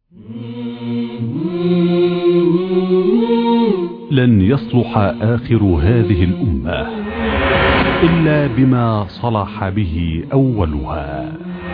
لن يصلح آخر هذه الأمة إلا بما صلح به أولها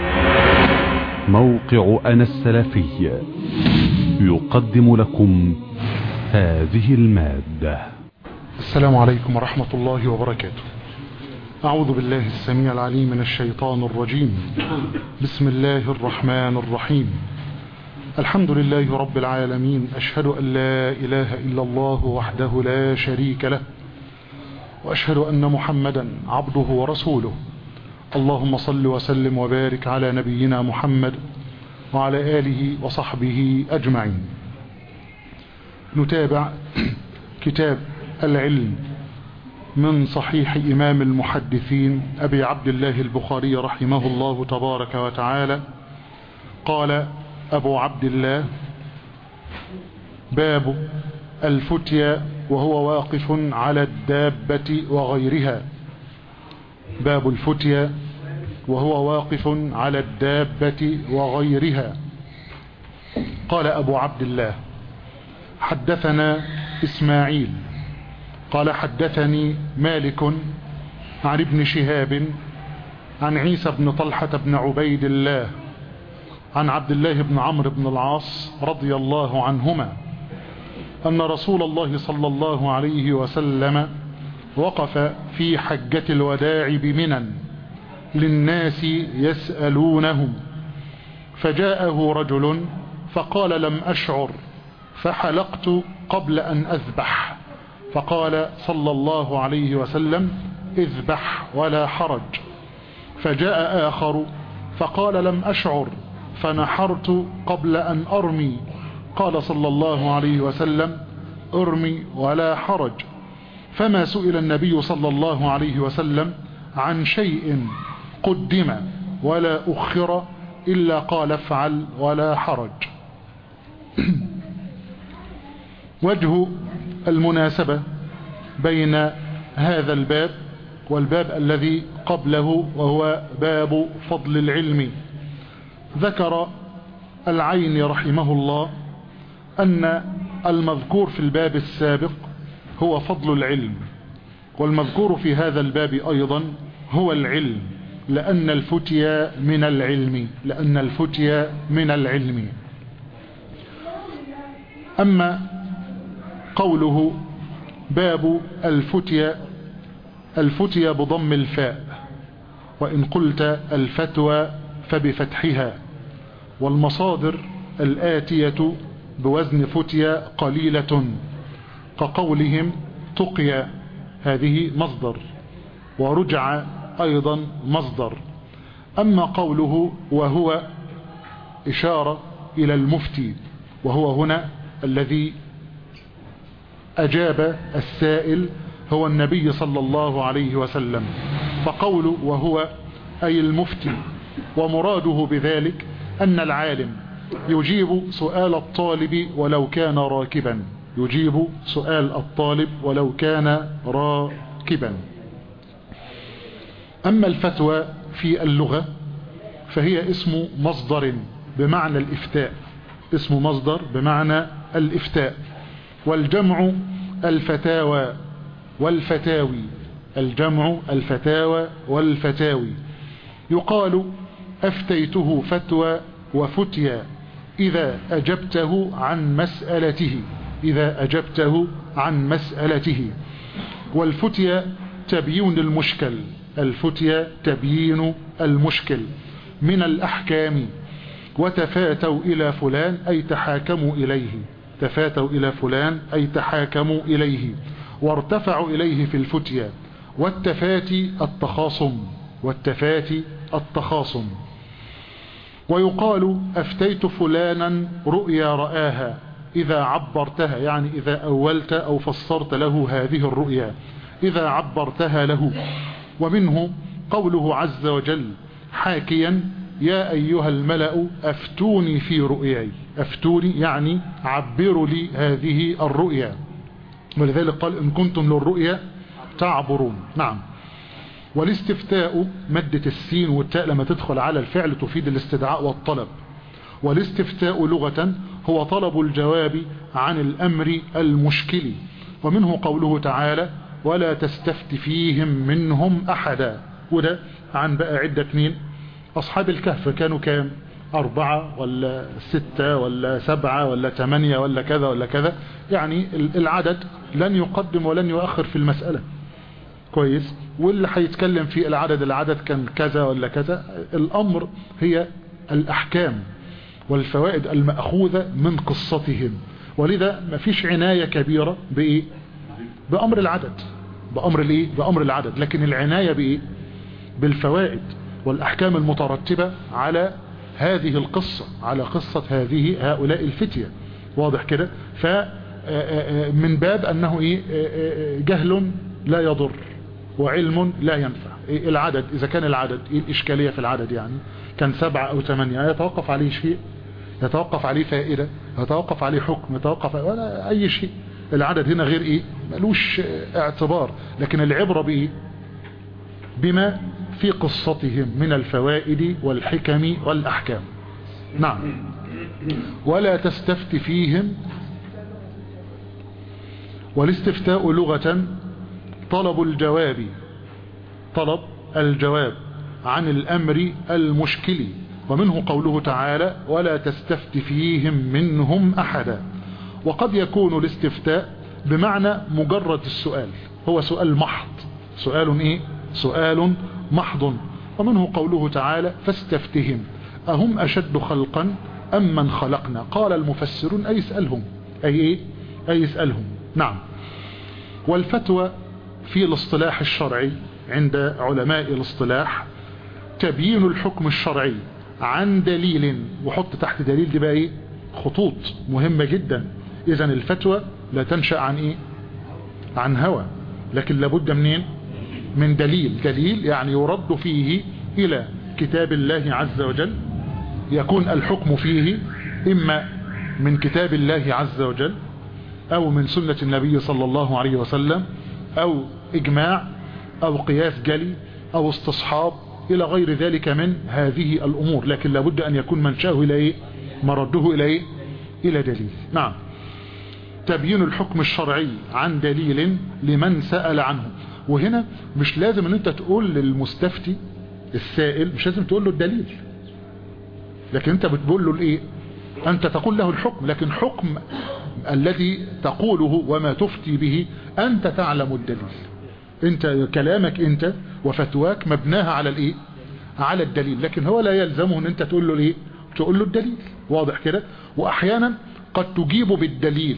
موقع أنا السلفي يقدم لكم هذه المادة السلام عليكم ورحمة الله وبركاته أعوذ بالله السميع العليم من الشيطان الرجيم بسم الله الرحمن الرحيم الحمد لله رب العالمين أشهد أن لا إله إلا الله وحده لا شريك له وأشهد أن محمدا عبده ورسوله اللهم صل وسلم وبارك على نبينا محمد وعلى آله وصحبه أجمعين نتابع كتاب العلم من صحيح إمام المحدثين أبي عبد الله البخاري رحمه الله تبارك وتعالى قال أبو عبد الله باب الفتيا وهو واقف على الدابة وغيرها باب الفتيا وهو واقف على الدابة وغيرها قال أبو عبد الله حدثنا إسماعيل قال حدثني مالك عن ابن شهاب عن عيسى بن طلحة بن عبيد الله عن عبد الله بن عمرو بن العاص رضي الله عنهما أن رسول الله صلى الله عليه وسلم وقف في حجة الوداع بمنى للناس يسألونهم فجاءه رجل فقال لم أشعر فحلقت قبل أن أذبح فقال صلى الله عليه وسلم اذبح ولا حرج فجاء آخر فقال لم أشعر فنحرت قبل أن أرمي قال صلى الله عليه وسلم ارمي ولا حرج فما سئل النبي صلى الله عليه وسلم عن شيء قدم ولا أخر إلا قال افعل ولا حرج وجه المناسبة بين هذا الباب والباب الذي قبله وهو باب فضل العلم ذكر العين رحمه الله أن المذكور في الباب السابق هو فضل العلم والمذكور في هذا الباب أيضا هو العلم لأن الفتيا من العلم لأن الفتيا من العلم أما قوله باب الفتيا الفتيا بضم الفاء وإن قلت الفتوى فبفتحها والمصادر الآتية بوزن فتيا قليلة كقولهم تقيا هذه مصدر ورجع أيضا مصدر أما قوله وهو إشارة إلى المفتي وهو هنا الذي أجاب السائل هو النبي صلى الله عليه وسلم فقول وهو أي المفتي ومراده بذلك أن العالم يجيب سؤال الطالب ولو كان راكبا يجيب سؤال الطالب ولو كان راكبا أما الفتوى في اللغة فهي اسم مصدر بمعنى الإفتاء اسم مصدر بمعنى الإفتاء والجمع الفتاوى والفتاوي الجمع الفتاوى والفتاوي يقال أفتيته فتوى وفتيا إذا أجبته عن مسألته إذا أجبته عن مسألته والفتيا تبيين المشكل الفتيا تبيين المشكل من الأحكام وتفاتوا إلى فلان أي تحاكموا إليه تفاتوا إلى فلان أي تحاكموا إليه وارتفعوا إليه في الفتيا والتفاتي التخاصم والتفاتي التخاصم ويقال أفتيت فلانا رؤيا رآها إذا عبرتها يعني إذا أولت أو فسرت له هذه الرؤيا إذا عبرتها له ومنه قوله عز وجل حاكيا يا أيها الملأ أفتوني في رؤياي أفتوني يعني عبروا لي هذه الرؤيا ولذلك قال إن كنتم للرؤيا تعبرون نعم والاستفتاء مادة السين والتاء لما تدخل على الفعل تفيد الاستدعاء والطلب والاستفتاء لغة هو طلب الجواب عن الأمر المشكل ومنه قوله تعالى ولا تستفت فيهم منهم أحدا وده عن بقى عدة مين أصحاب الكهف كانوا كام أربعة ولا ستة ولا سبعة ولا ثمانية ولا كذا ولا كذا يعني العدد لن يقدم ولن يؤخر في المسألة كويس واللي هيتكلم في العدد العدد كان كذا ولا كذا الأمر هي الأحكام والفوائد المأخوذة من قصتهم ولذا ما فيش عناية كبيرة بإيه بأمر العدد بأمر الإيه بأمر العدد لكن العناية بإيه بالفوائد والأحكام المترتبة على هذه القصة على قصة هذه هؤلاء الفتية واضح كده فمن باب أنه إيه جهل لا يضر وعلم لا ينفع إيه العدد إذا كان العدد إيه الإشكالية في العدد يعني كان سبعة أو ثمانية يتوقف عليه شيء يتوقف عليه فائدة يتوقف عليه حكم يتوقف ولا أي شيء العدد هنا غير إيه ملوش اعتبار لكن العبرة بإيه بما في قصتهم من الفوائد والحكم والأحكام نعم ولا تستفت فيهم والاستفتاء لغة طلب الجواب طلب الجواب عن الأمر المشكل ومنه قوله تعالى ولا تستفت فيهم منهم أحدا وقد يكون الاستفتاء بمعنى مجرد السؤال هو سؤال محض سؤال ايه سؤال محض ومنه قوله تعالى فاستفتهم أهم أشد خلقا أم من خلقنا قال المفسرون أي اسألهم أي إيه أي اسألهم نعم والفتوى في الاصطلاح الشرعي عند علماء الاصطلاح تبيين الحكم الشرعي عن دليل وحط تحت دليل دي بقى ايه خطوط مهمة جدا اذا الفتوى لا تنشأ عن ايه عن هوى لكن لابد منين من دليل دليل يعني يرد فيه الى كتاب الله عز وجل يكون الحكم فيه اما من كتاب الله عز وجل او من سنة النبي صلى الله عليه وسلم او اجماع او قياس جلي او استصحاب الى غير ذلك من هذه الامور لكن لابد ان يكون منشاه الى ايه مرده الى ايه الى دليل نعم تبيين الحكم الشرعي عن دليل لمن سأل عنه وهنا مش لازم ان انت تقول للمستفتي السائل مش لازم تقول له الدليل لكن انت بتقول له الايه انت تقول له الحكم لكن حكم الذي تقوله وما تفتي به انت تعلم الدليل انت كلامك انت وفتواك مبناها على الايه على الدليل لكن هو لا يلزمه ان انت تقول له الايه تقول له الدليل واضح كده واحيانا قد تجيب بالدليل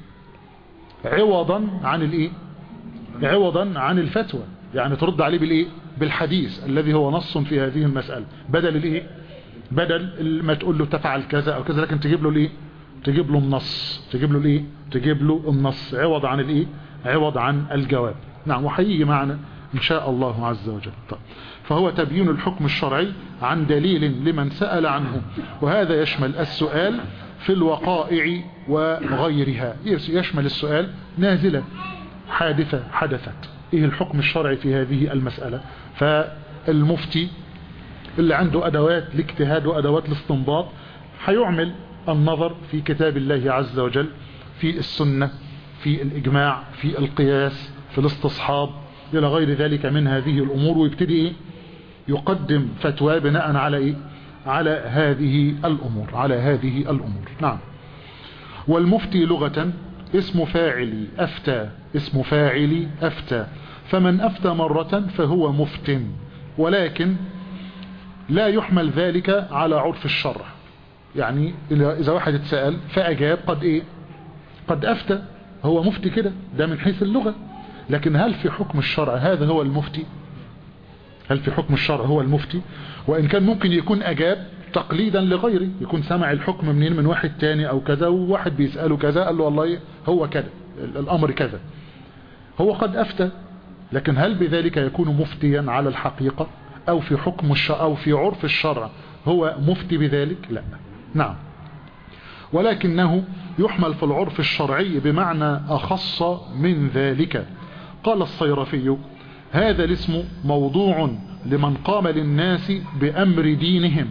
عوضا عن الايه عوضا عن الفتوى يعني ترد عليه بالايه بالحديث الذي هو نص في هذه المسألة بدل الايه بدل ما تقول له تفعل كذا او كذا لكن تجيب له الايه تجيب له النص تجيب له الايه تجيب له النص عوض عن الايه عوض عن الجواب نعم وحيجي معنا ان شاء الله عز وجل طيب. فهو تبيين الحكم الشرعي عن دليل لمن سأل عنه وهذا يشمل السؤال في الوقائع وغيرها يشمل السؤال نازلة حادثة حدثت ايه الحكم الشرعي في هذه المسألة فالمفتي اللي عنده ادوات الاجتهاد وادوات الاستنباط هيعمل النظر في كتاب الله عز وجل في السنة في الاجماع في القياس في الاستصحاب الى غير ذلك من هذه الامور ويبتدي ايه يقدم فتوى بناء على ايه على هذه الامور على هذه الامور نعم والمفتي لغة اسم فاعل افتى اسم فاعل افتى فمن افتى مرة فهو مفت ولكن لا يحمل ذلك على عرف الشرع يعني اذا واحد اتسأل فاجاب قد ايه قد افتى هو مفتي كده ده من حيث اللغة لكن هل في حكم الشرع هذا هو المفتي هل في حكم الشرع هو المفتي وإن كان ممكن يكون أجاب تقليدا لغيره يكون سمع الحكم منين من واحد تاني أو كذا وواحد بيسأله كذا قال له والله هو كذا الأمر كذا هو قد أفتى لكن هل بذلك يكون مفتيا على الحقيقة أو في حكم الشرع أو في عرف الشرع هو مفتي بذلك لا نعم ولكنه يحمل في العرف الشرعي بمعنى أخص من ذلك قال الصيرفي هذا الاسم موضوع لمن قام للناس بأمر دينهم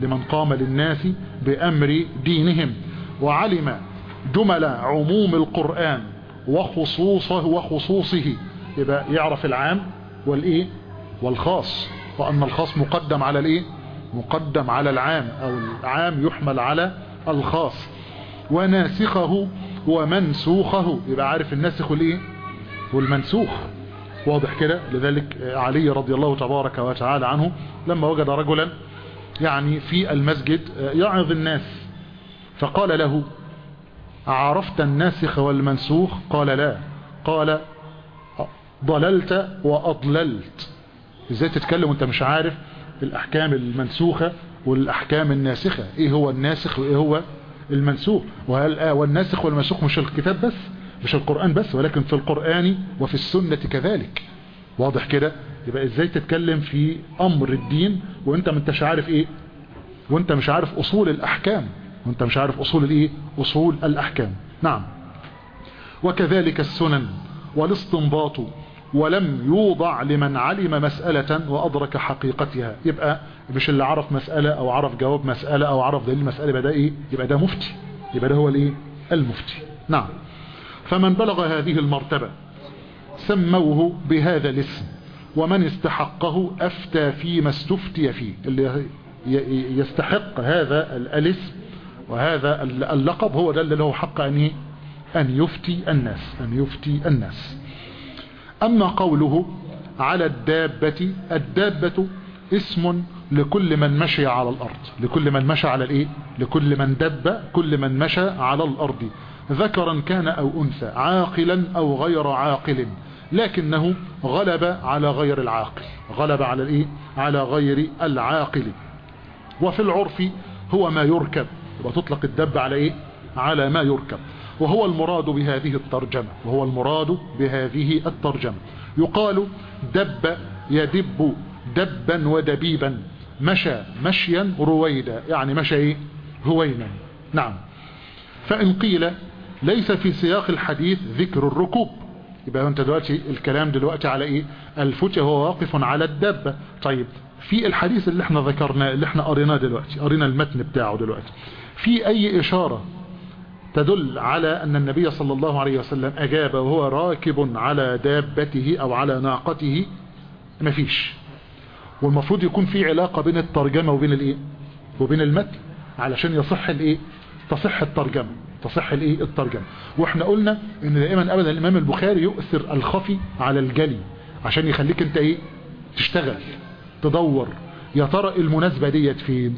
لمن قام للناس بأمر دينهم وعلم جمل عموم القرآن وخصوصه وخصوصه يبقى يعرف العام والإيه والخاص وأن الخاص مقدم على الإيه مقدم على العام أو العام يحمل على الخاص وناسخه ومنسوخه يبقى عارف الناسخ والإيه والمنسوخ واضح كده لذلك علي رضي الله تبارك وتعالى عنه لما وجد رجلا يعني في المسجد يعظ الناس فقال له عرفت الناسخ والمنسوخ قال لا قال ضللت وأضللت ازاي تتكلم وانت مش عارف الأحكام المنسوخة والأحكام الناسخة ايه هو الناسخ وايه هو المنسوخ وهل آه والناسخ والمنسوخ مش الكتاب بس مش القرآن بس ولكن في القرآن وفي السنة كذلك واضح كده يبقى ازاي تتكلم في امر الدين وانت ما انتش عارف ايه وانت مش عارف اصول الاحكام وانت مش عارف اصول الايه اصول الاحكام نعم وكذلك السنن والاستنباط ولم يوضع لمن علم مسألة وأدرك حقيقتها يبقى مش اللي عرف مسألة أو عرف جواب مسألة أو عرف دليل مسألة يبقى ده إيه يبقى ده مفتي يبقى ده هو الإيه المفتي نعم فمن بلغ هذه المرتبة سموه بهذا الاسم ومن استحقه أفتى فيما استفتي فيه اللي يستحق هذا الاسم وهذا اللقب هو ده اللي له حق أن أن يفتي الناس أن يفتي الناس أما قوله على الدابة الدابة اسم لكل من مشي على الأرض لكل من مشى على الإيه لكل من دب كل من مشى على الأرض ذكرا كان أو أنثى عاقلا أو غير عاقل لكنه غلب على غير العاقل غلب على الإيه على غير العاقل وفي العرف هو ما يركب وتطلق الدب على إيه على ما يركب وهو المراد بهذه الترجمة وهو المراد بهذه الترجمة يقال دب يدب دبا ودبيبا مشى مشيا رويدا يعني مشى ايه هوينا نعم فإن قيل ليس في سياق الحديث ذكر الركوب يبقى انت دلوقتي الكلام دلوقتي على ايه الفتية هو واقف على الدابة طيب في الحديث اللي احنا ذكرناه اللي احنا قريناه دلوقتي قرينا المتن بتاعه دلوقتي في اي اشارة تدل على أن النبي صلى الله عليه وسلم أجاب وهو راكب على دابته أو على ناقته مفيش والمفروض يكون في علاقة بين الترجمة وبين الإيه وبين المتن علشان يصح الإيه تصح الترجمة تصح الإيه الترجمة وإحنا قلنا إن دائما أبدا الإمام البخاري يؤثر الخفي على الجلي عشان يخليك أنت إيه تشتغل تدور يا ترى المناسبة ديت فين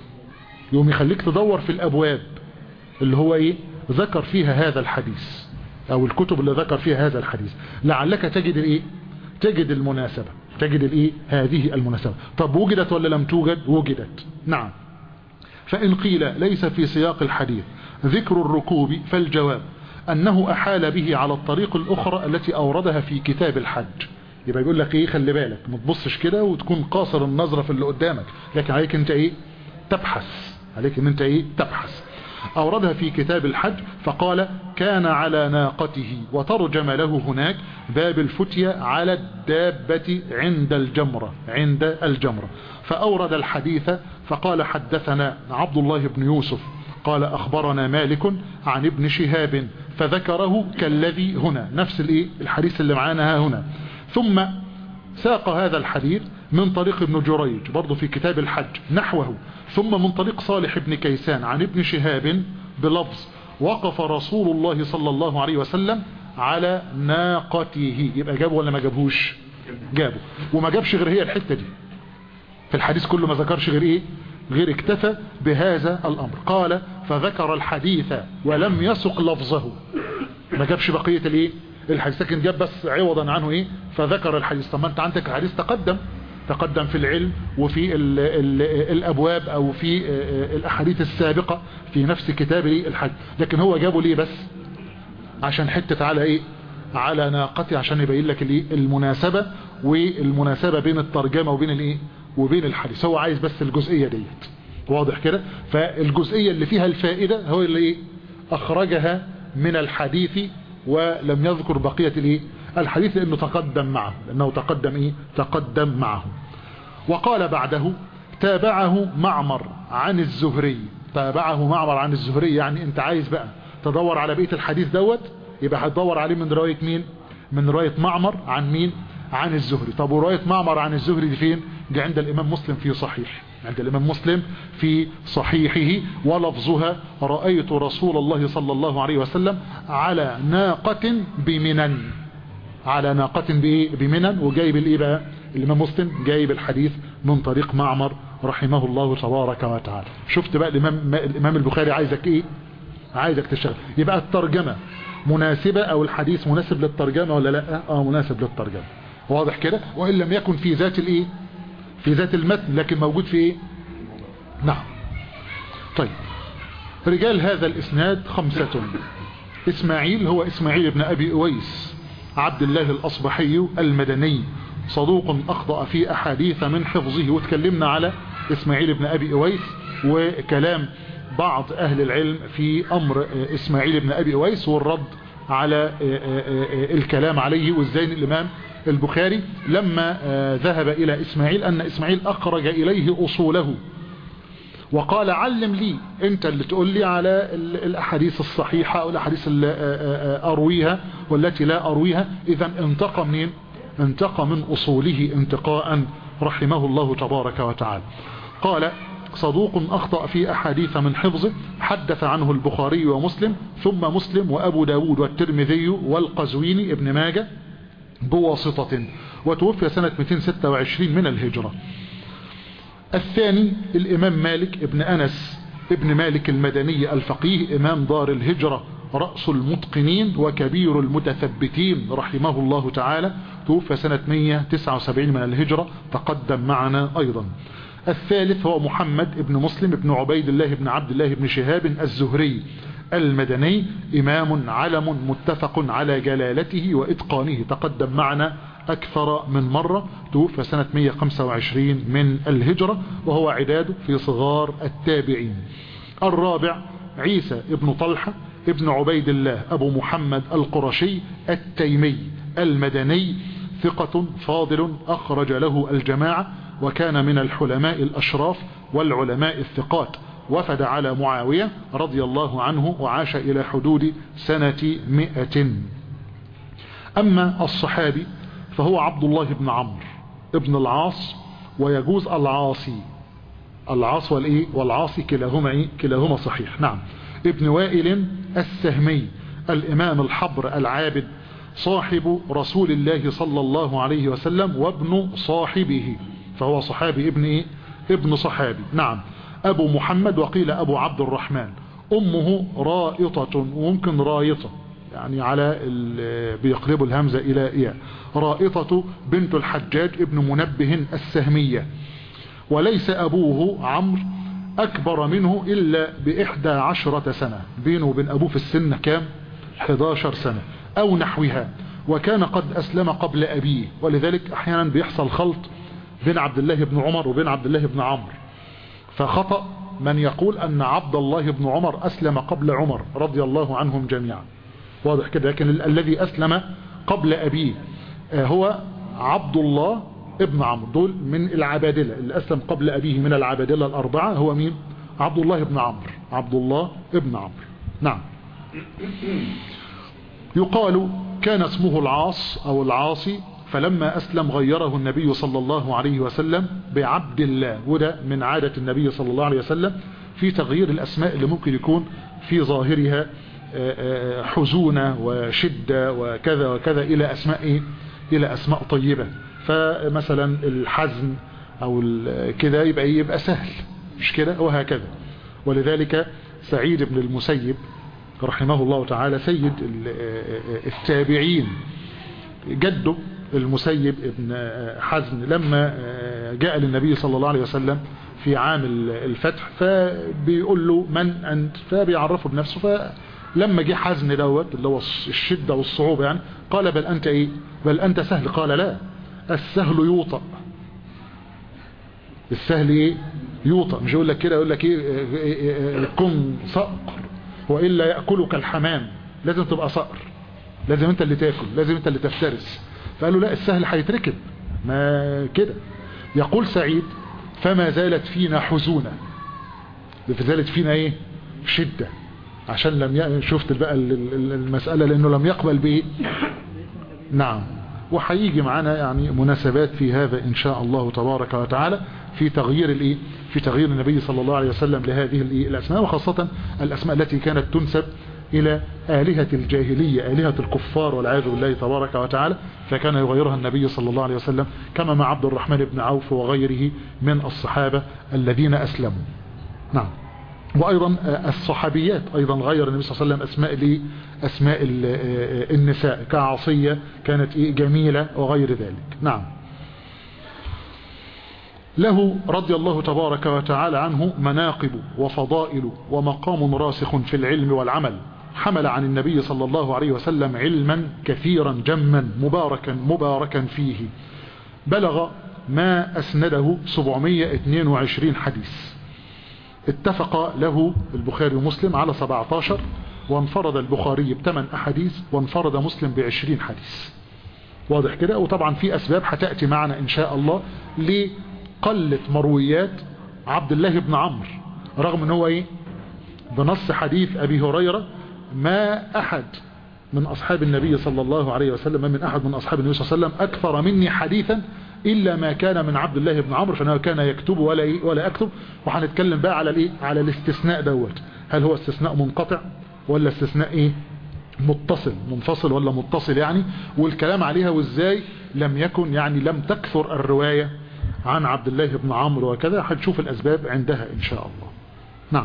يوم يخليك تدور في الأبواب اللي هو ايه ذكر فيها هذا الحديث او الكتب اللي ذكر فيها هذا الحديث لعلك تجد الايه تجد المناسبة تجد الايه هذه المناسبة طب وجدت ولا لم توجد وجدت نعم فإن قيل ليس في سياق الحديث ذكر الركوب فالجواب أنه أحال به على الطريق الأخرى التي أوردها في كتاب الحج يبقى يقول لك ايه خلي بالك ما تبصش كده وتكون قاصر النظرة في اللي قدامك لكن عليك انت ايه تبحث عليك ان انت ايه تبحث أوردها في كتاب الحج فقال كان على ناقته وترجم له هناك باب الفتية على الدابة عند الجمرة عند الجمرة فأورد الحديث فقال حدثنا عبد الله بن يوسف قال أخبرنا مالك عن ابن شهاب فذكره كالذي هنا نفس الحديث اللي معانا هنا ثم ساق هذا الحديث من طريق ابن جريج برضه في كتاب الحج نحوه ثم من طريق صالح بن كيسان عن ابن شهاب بلفظ وقف رسول الله صلى الله عليه وسلم على ناقته يبقى جابه ولا ما جابهوش جابه وما جابش غير هي الحتة دي في الحديث كله ما ذكرش غير ايه غير اكتفى بهذا الامر قال فذكر الحديث ولم يسق لفظه ما جابش بقية الايه الحديث لكن جاب بس عوضا عنه ايه فذكر الحديث طب ما انت عندك الحديث تقدم تقدم في العلم وفي ال ال الابواب او في الاحاديث السابقة في نفس كتاب الحج لكن هو جابه ليه بس عشان حتة على ايه على ناقتي عشان يبين لك الايه المناسبة والمناسبة بين الترجمة وبين الايه وبين الحديث هو عايز بس الجزئية ديت واضح كده فالجزئية اللي فيها الفائدة هو اللي ايه اخرجها من الحديث ولم يذكر بقية الايه الحديث لانه تقدم معه لانه تقدم ايه تقدم معه وقال بعده تابعه معمر عن الزهري تابعه معمر عن الزهري يعني انت عايز بقى تدور على بقية الحديث دوت يبقى هتدور عليه من رواية مين من رواية معمر عن مين عن الزهري طب ورواية معمر عن الزهري دي فين دي عند الامام مسلم في صحيح عند الامام مسلم في صحيحه ولفظها رأيت رسول الله صلى الله عليه وسلم على ناقة بمنن على ناقة بايه بمنن وجايب الايه بقى الامام مسلم جايب الحديث من طريق معمر رحمه الله تبارك وتعالى شفت بقى الامام الامام البخاري عايزك ايه عايزك تشتغل يبقى الترجمة مناسبة او الحديث مناسب للترجمة ولا لا اه مناسب للترجمة واضح كده وان لم يكن في ذات الايه في ذات المتن لكن موجود في ايه نعم طيب رجال هذا الاسناد خمسة اسماعيل هو اسماعيل بن ابي اويس عبد الله الاصبحي المدني صدوق اخطأ في احاديث من حفظه وتكلمنا على اسماعيل بن ابي اويس وكلام بعض اهل العلم في امر اسماعيل بن ابي اويس والرد على الكلام عليه وازاي الامام البخاري لما ذهب الى اسماعيل ان اسماعيل اخرج اليه اصوله وقال علم لي انت اللي تقول لي على الاحاديث الصحيحة او الاحاديث اللي ارويها والتي لا ارويها اذا انتقى منين انتقى من اصوله انتقاء رحمه الله تبارك وتعالى قال صدوق أخطأ في أحاديث من حفظه حدث عنه البخاري ومسلم ثم مسلم وأبو داود والترمذي والقزويني ابن ماجة بواسطة وتوفي سنة 226 من الهجرة الثاني الإمام مالك ابن أنس ابن مالك المدني الفقيه إمام دار الهجرة رأس المتقنين وكبير المتثبتين رحمه الله تعالى توفي سنة 179 من الهجرة تقدم معنا أيضا الثالث هو محمد بن مسلم بن عبيد الله بن عبد الله بن شهاب الزهري المدني إمام علم متفق على جلالته وإتقانه تقدم معنا أكثر من مرة توفى سنة 125 من الهجرة وهو عداد في صغار التابعين الرابع عيسى ابن طلحة ابن عبيد الله أبو محمد القرشي التيمي المدني ثقة فاضل أخرج له الجماعة وكان من الحلماء الأشراف والعلماء الثقات وفد على معاوية رضي الله عنه وعاش إلى حدود سنة مئة أما الصحابي فهو عبد الله بن عمرو ابن العاص ويجوز العاصي العاص والإيه والعاصي كلاهما إيه؟ كلاهما صحيح نعم ابن وائل السهمي الإمام الحبر العابد صاحب رسول الله صلى الله عليه وسلم وابن صاحبه فهو صحابي ابن ايه ابن صحابي نعم ابو محمد وقيل ابو عبد الرحمن امه رائطة وممكن رايطة يعني على بيقلبوا الهمزة الى ايه رائطة بنت الحجاج ابن منبه السهمية وليس ابوه عمرو اكبر منه الا باحدى عشرة سنة بينه وبين ابوه في السن كام 11 سنة او نحوها وكان قد اسلم قبل ابيه ولذلك احيانا بيحصل خلط بين عبد الله بن عمر وبين عبد الله بن عمرو فخطأ من يقول أن عبد الله بن عمر أسلم قبل عمر رضي الله عنهم جميعا واضح كده لكن ال الذي أسلم قبل أبيه هو عبد الله ابن عمرو دول من العبادلة اللي أسلم قبل أبيه من العبادلة الأربعة هو مين عبد الله بن عمرو عبد الله ابن عمرو نعم يقال كان اسمه العاص أو العاصي فلما أسلم غيره النبي صلى الله عليه وسلم بعبد الله وده من عادة النبي صلى الله عليه وسلم في تغيير الأسماء اللي ممكن يكون في ظاهرها حزونة وشدة وكذا وكذا إلى أسماء إيه؟ إلى أسماء طيبة فمثلا الحزن أو كده يبقى يبقى سهل مش كده وهكذا ولذلك سعيد بن المسيب رحمه الله تعالى سيد التابعين جده المسيب ابن حزن لما جاء للنبي صلى الله عليه وسلم في عام الفتح فبيقول له من أنت فبيعرفه بنفسه فلما جه حزن دوت اللي هو الشدة والصعوبة يعني قال بل أنت إيه بل أنت سهل قال لا السهل يوطأ السهل إيه يوطأ مش يقول لك كده يقول لك إيه كن صقر وإلا يأكلك الحمام لازم تبقى صقر لازم انت اللي تاكل لازم انت اللي تفترس فقالوا لا السهل هيتركب ما كده يقول سعيد فما زالت فينا حزونة فزالت فينا ايه شدة عشان لم ي... شفت بقى المسألة لانه لم يقبل بايه نعم وهيجي معنا يعني مناسبات في هذا ان شاء الله تبارك وتعالى في تغيير الايه في تغيير النبي صلى الله عليه وسلم لهذه الاسماء وخاصة الاسماء التي كانت تنسب الى آلهة الجاهلية آلهة الكفار والعياذ بالله تبارك وتعالى فكان يغيرها النبي صلى الله عليه وسلم كما مع عبد الرحمن بن عوف وغيره من الصحابة الذين اسلموا نعم وايضا الصحابيات ايضا غير النبي صلى الله عليه وسلم اسماء لي اسماء النساء كعصية كانت جميلة وغير ذلك نعم له رضي الله تبارك وتعالى عنه مناقب وفضائل ومقام راسخ في العلم والعمل حمل عن النبي صلى الله عليه وسلم علما كثيرا جما مباركا مباركا فيه بلغ ما أسنده 722 حديث اتفق له البخاري ومسلم على 17 وانفرد البخاري بثمان أحاديث وانفرد مسلم بعشرين حديث واضح كده وطبعا في أسباب هتأتي معنا إن شاء الله لقلة مرويات عبد الله بن عمرو رغم ان هو ايه بنص حديث أبي هريرة ما أحد من أصحاب النبي صلى الله عليه وسلم من أحد من أصحاب النبي صلى الله عليه وسلم أكثر مني حديثا إلا ما كان من عبد الله بن عمرو فإنه كان يكتب ولا إيه ولا أكتب وهنتكلم بقى على الإيه على الاستثناء دوت هل هو استثناء منقطع ولا استثناء إيه متصل منفصل ولا متصل يعني والكلام عليها وإزاي لم يكن يعني لم تكثر الرواية عن عبد الله بن عمرو وكذا هنشوف الأسباب عندها إن شاء الله نعم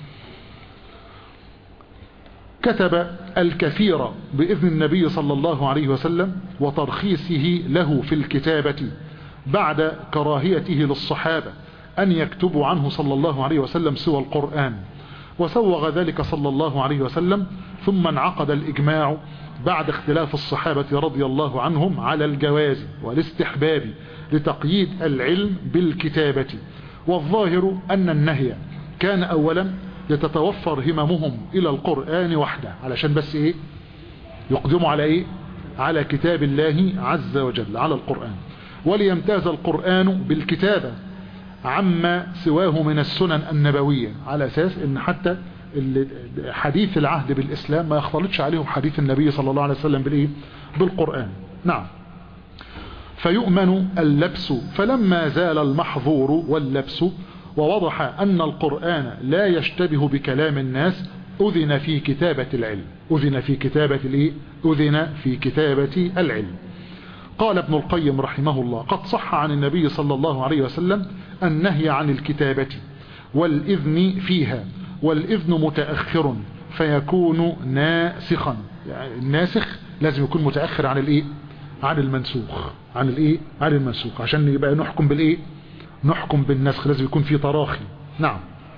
كتب الكثير بإذن النبي صلى الله عليه وسلم وترخيصه له في الكتابة بعد كراهيته للصحابة أن يكتبوا عنه صلى الله عليه وسلم سوى القرآن وسوغ ذلك صلى الله عليه وسلم ثم انعقد الإجماع بعد اختلاف الصحابة رضي الله عنهم على الجواز والاستحباب لتقييد العلم بالكتابة والظاهر أن النهي كان أولا يتتوفر هممهم الى القرآن وحده علشان بس ايه يقدموا على ايه على كتاب الله عز وجل على القرآن وليمتاز القرآن بالكتابة عما سواه من السنن النبوية على اساس ان حتى حديث العهد بالاسلام ما يختلطش عليهم حديث النبي صلى الله عليه وسلم بالايه بالقرآن نعم فيؤمن اللبس فلما زال المحظور واللبس ووضح أن القرآن لا يشتبه بكلام الناس أذن في كتابة العلم أذن في كتابة الإيه؟ أذن في كتابة العلم قال ابن القيم رحمه الله قد صح عن النبي صلى الله عليه وسلم النهي عن الكتابة والإذن فيها والإذن متأخر فيكون ناسخا يعني الناسخ لازم يكون متأخر عن الإيه عن المنسوخ عن الإيه عن المنسوخ عشان يبقى نحكم بالإيه نحكم بالنسخ لازم يكون في تراخي نعم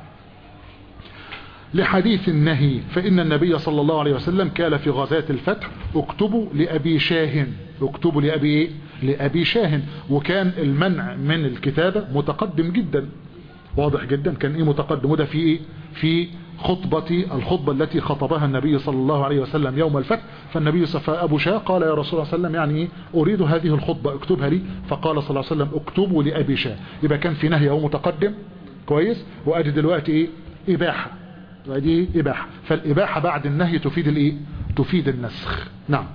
لحديث النهي فإن النبي صلى الله عليه وسلم كان في غزاة الفتح اكتبوا لأبي شاهن اكتبوا لأبي ايه لأبي شاهن وكان المنع من الكتابة متقدم جدا واضح جدا كان ايه متقدم وده في ايه في خطبة الخطبة التي خطبها النبي صلى الله عليه وسلم يوم الفتح فالنبي صفى أبو شاه قال يا رسول الله صلى الله عليه وسلم يعني إيه أريد هذه الخطبة اكتبها لي فقال صلى الله عليه وسلم اكتبوا لأبي شاه يبقى كان في نهي هو متقدم كويس وأدي دلوقتي إيه إباحة ودي إباحة فالإباحة بعد النهي تفيد الإيه تفيد النسخ نعم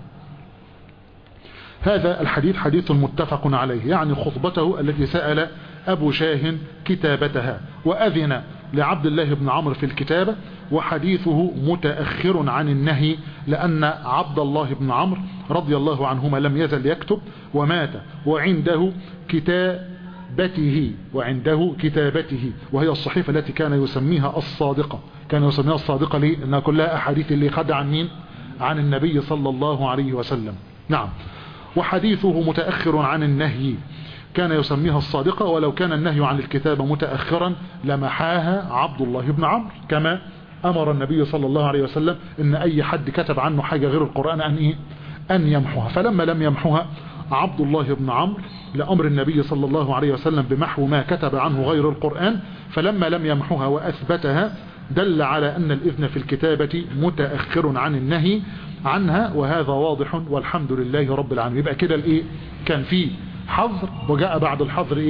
هذا الحديث حديث متفق عليه يعني خطبته التي سأل أبو شاه كتابتها وأذن لعبد الله بن عمرو في الكتابة وحديثه متأخر عن النهي لأن عبد الله بن عمرو رضي الله عنهما لم يزل يكتب ومات وعنده كتابته وعنده كتابته وهي الصحيفة التي كان يسميها الصادقة كان يسميها الصادقة ليه لأنها كلها أحاديث اللي خد عن مين عن النبي صلى الله عليه وسلم نعم وحديثه متأخر عن النهي كان يسميها الصادقة ولو كان النهي عن الكتابة متأخرا لمحاها عبد الله بن عمرو كما أمر النبي صلى الله عليه وسلم إن أي حد كتب عنه حاجة غير القرآن أن, إيه؟ أن يمحوها فلما لم يمحوها عبد الله بن عمرو لأمر النبي صلى الله عليه وسلم بمحو ما كتب عنه غير القرآن فلما لم يمحوها وأثبتها دل على أن الإذن في الكتابة متأخر عن النهي عنها وهذا واضح والحمد لله رب العالمين يبقى كده الإيه كان فيه حظر وجاء بعد الحظر إيه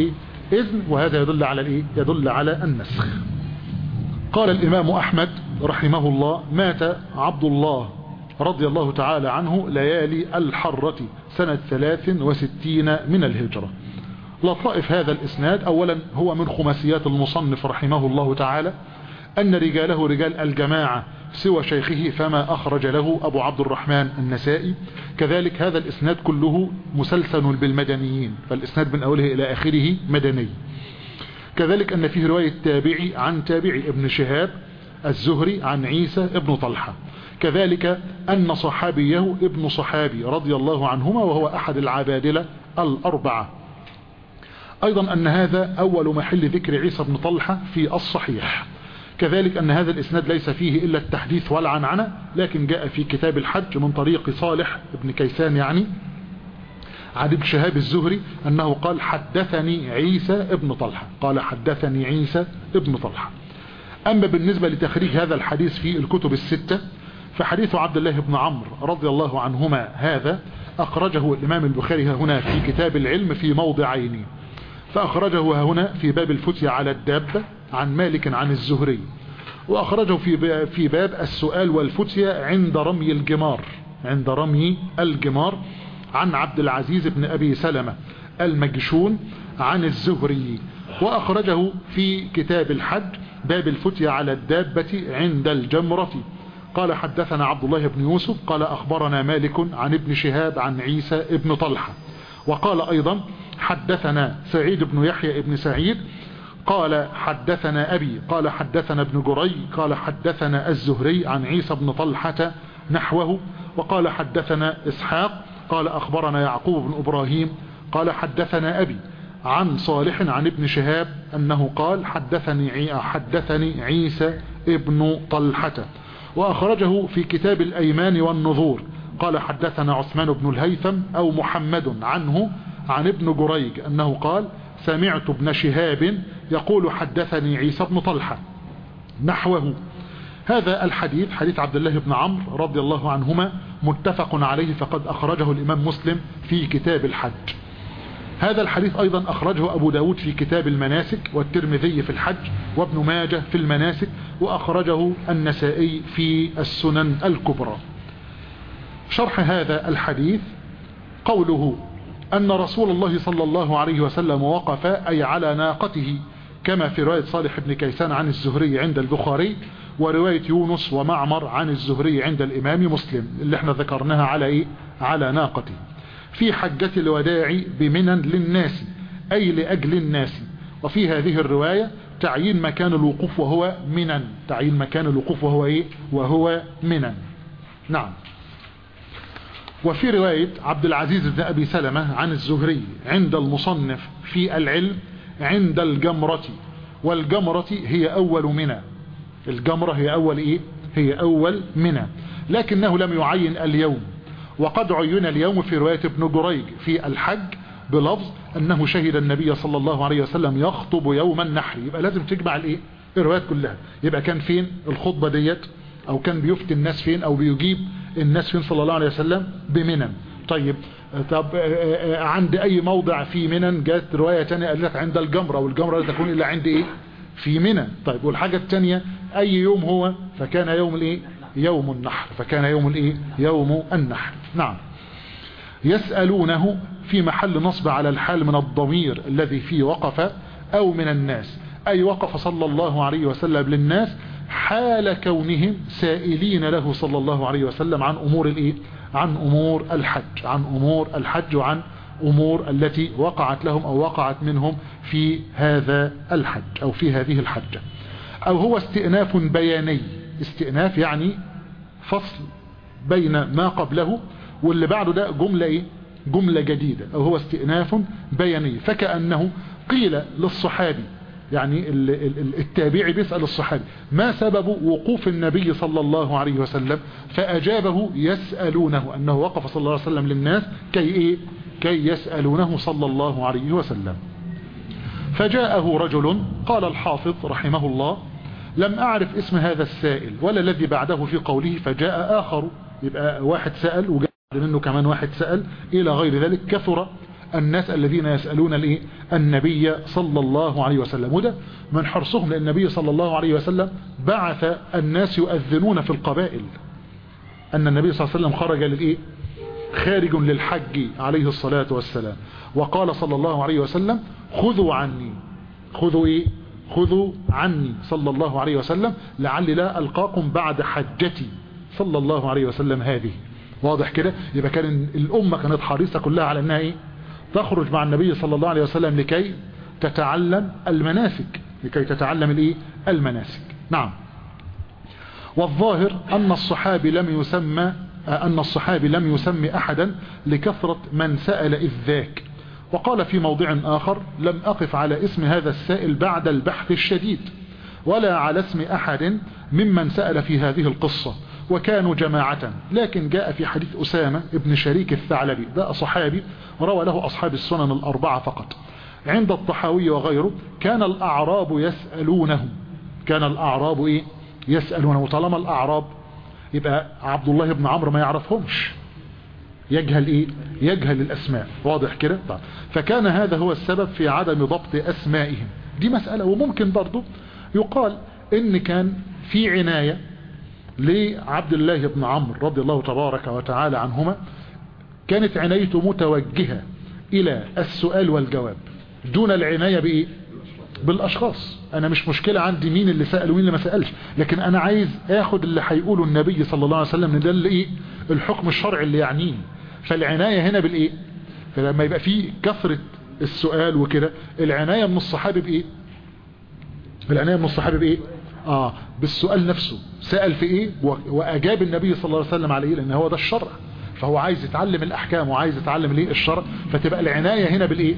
إذن وهذا يدل على الإيه؟ يدل على النسخ قال الإمام أحمد رحمه الله مات عبد الله رضي الله تعالى عنه ليالي الحرة سنة 63 من الهجرة لطائف هذا الإسناد أولا هو من خماسيات المصنف رحمه الله تعالى أن رجاله رجال الجماعة سوى شيخه فما أخرج له أبو عبد الرحمن النسائي كذلك هذا الإسناد كله مسلسل بالمدنيين فالإسناد من أوله إلى آخره مدني كذلك أن فيه رواية تابعي عن تابعي ابن شهاب الزهري عن عيسى ابن طلحة كذلك أن صحابيه ابن صحابي رضي الله عنهما وهو أحد العبادلة الأربعة أيضا أن هذا أول محل ذكر عيسى بن طلحة في الصحيح كذلك أن هذا الإسناد ليس فيه إلا التحديث والعنعنة لكن جاء في كتاب الحج من طريق صالح ابن كيسان يعني عن ابن شهاب الزهري أنه قال حدثني عيسى ابن طلحة قال حدثني عيسى ابن طلحة أما بالنسبة لتخريج هذا الحديث في الكتب الستة فحديث عبد الله بن عمرو رضي الله عنهما هذا أخرجه الإمام البخاري هنا في كتاب العلم في موضعين فأخرجه هنا في باب الفتية على الدابة عن مالك عن الزهري وأخرجه في في باب السؤال والفتية عند رمي الجمار عند رمي الجمار عن عبد العزيز بن أبي سلمة المجشون عن الزهري وأخرجه في كتاب الحج باب الفتية على الدابة عند الجمرة قال حدثنا عبد الله بن يوسف قال أخبرنا مالك عن ابن شهاب عن عيسى ابن طلحة وقال أيضا حدثنا سعيد بن يحيى ابن سعيد قال حدثنا أبي قال حدثنا ابن جري قال حدثنا الزهري عن عيسى بن طلحة نحوه وقال حدثنا إسحاق قال أخبرنا يعقوب بن إبراهيم قال حدثنا أبي عن صالح عن ابن شهاب أنه قال حدثني حدثني عيسى ابن طلحة وأخرجه في كتاب الأيمان والنذور قال حدثنا عثمان بن الهيثم أو محمد عنه عن ابن جريج أنه قال سمعت ابن شهاب يقول حدثني عيسى بن طلحة نحوه هذا الحديث حديث عبد الله بن عمرو رضي الله عنهما متفق عليه فقد أخرجه الإمام مسلم في كتاب الحج هذا الحديث أيضا أخرجه أبو داود في كتاب المناسك والترمذي في الحج وابن ماجه في المناسك وأخرجه النسائي في السنن الكبرى شرح هذا الحديث قوله أن رسول الله صلى الله عليه وسلم وقف أي على ناقته كما في رواية صالح بن كيسان عن الزهري عند البخاري ورواية يونس ومعمر عن الزهري عند الإمام مسلم اللي احنا ذكرناها على إيه؟ على ناقته في حجة الوداع بمنى للناس أي لأجل الناس وفي هذه الرواية تعيين مكان الوقوف وهو منى تعيين مكان الوقوف وهو إيه؟ وهو منى نعم وفي رواية عبد العزيز بن أبي سلمة عن الزهري عند المصنف في العلم عند الجمرة والجمرة هي أول منى الجمرة هي أول إيه هي أول منى لكنه لم يعين اليوم وقد عين اليوم في رواية ابن جريج في الحج بلفظ أنه شهد النبي صلى الله عليه وسلم يخطب يوم النحر يبقى لازم تجمع الإيه الروايات كلها يبقى كان فين الخطبة ديت أو كان بيفتي الناس فين أو بيجيب الناس فين صلى الله عليه وسلم بمنى طيب طب عند أي موضع في منى جاءت رواية تانية قال لك عند الجمرة والجمرة لا تكون إلا عند إيه في منى طيب والحاجة التانية أي يوم هو فكان يوم الإيه يوم النحر فكان يوم الإيه يوم النحر نعم يسألونه في محل نصب على الحال من الضمير الذي فيه وقف أو من الناس أي وقف صلى الله عليه وسلم للناس حال كونهم سائلين له صلى الله عليه وسلم عن أمور الإيه؟ عن أمور الحج عن أمور الحج وعن أمور التي وقعت لهم أو وقعت منهم في هذا الحج أو في هذه الحجة أو هو استئناف بياني استئناف يعني فصل بين ما قبله واللي بعده ده جملة إيه؟ جملة جديدة أو هو استئناف بياني فكأنه قيل للصحابي يعني التابعي بيسأل الصحابي ما سبب وقوف النبي صلى الله عليه وسلم فأجابه يسألونه أنه وقف صلى الله عليه وسلم للناس كي إيه كي يسألونه صلى الله عليه وسلم فجاءه رجل قال الحافظ رحمه الله لم أعرف اسم هذا السائل ولا الذي بعده في قوله فجاء آخر يبقى واحد سأل وجاء منه كمان واحد سأل إلى غير ذلك كثر الناس الذين يسألون الايه النبي صلى الله عليه وسلم وده من حرصهم لأن النبي صلى الله عليه وسلم بعث الناس يؤذنون في القبائل أن النبي صلى الله عليه وسلم خرج للإيه خارج للحج عليه الصلاة والسلام وقال صلى الله عليه وسلم خذوا عني خذوا إيه خذوا عني صلى الله عليه وسلم لعلي لا ألقاكم بعد حجتي صلى الله عليه وسلم هذه واضح كده يبقى كان الأمة كانت حريصة كلها على أنها إيه تخرج مع النبي صلى الله عليه وسلم لكي تتعلم المناسك لكي تتعلم الإيه المناسك نعم والظاهر أن الصحابي لم يسمى أن الصحابي لم يسمي أحدا لكثرة من سأل إذ ذاك وقال في موضع آخر لم أقف على اسم هذا السائل بعد البحث الشديد ولا على اسم أحد ممن سأل في هذه القصة وكانوا جماعة لكن جاء في حديث أسامة ابن شريك الثعلبي ده صحابي روى له أصحاب السنن الأربعة فقط عند الطحاوي وغيره كان الأعراب يسألونهم كان الأعراب إيه يسألونه طالما الأعراب يبقى عبد الله بن عمرو ما يعرفهمش يجهل ايه يجهل الاسماء واضح كده طيب فكان هذا هو السبب في عدم ضبط اسمائهم دي مسألة وممكن برضو يقال ان كان في عناية لعبد الله بن عمرو رضي الله تبارك وتعالى عنهما كانت عنايته متوجهة الى السؤال والجواب دون العناية بايه بالاشخاص انا مش مشكلة عندي مين اللي سأل ومين اللي ما سألش لكن انا عايز اخد اللي هيقوله النبي صلى الله عليه وسلم ده اللي ايه الحكم الشرعي اللي يعنيه فالعناية هنا بالايه فلما يبقى فيه كثرة السؤال وكده العناية من الصحابي بايه العناية من الصحابي بايه اه بالسؤال نفسه سأل في ايه واجاب النبي صلى الله عليه وسلم عليه لان هو ده الشرع فهو عايز يتعلم الاحكام وعايز يتعلم الايه الشرع فتبقى العناية هنا بالايه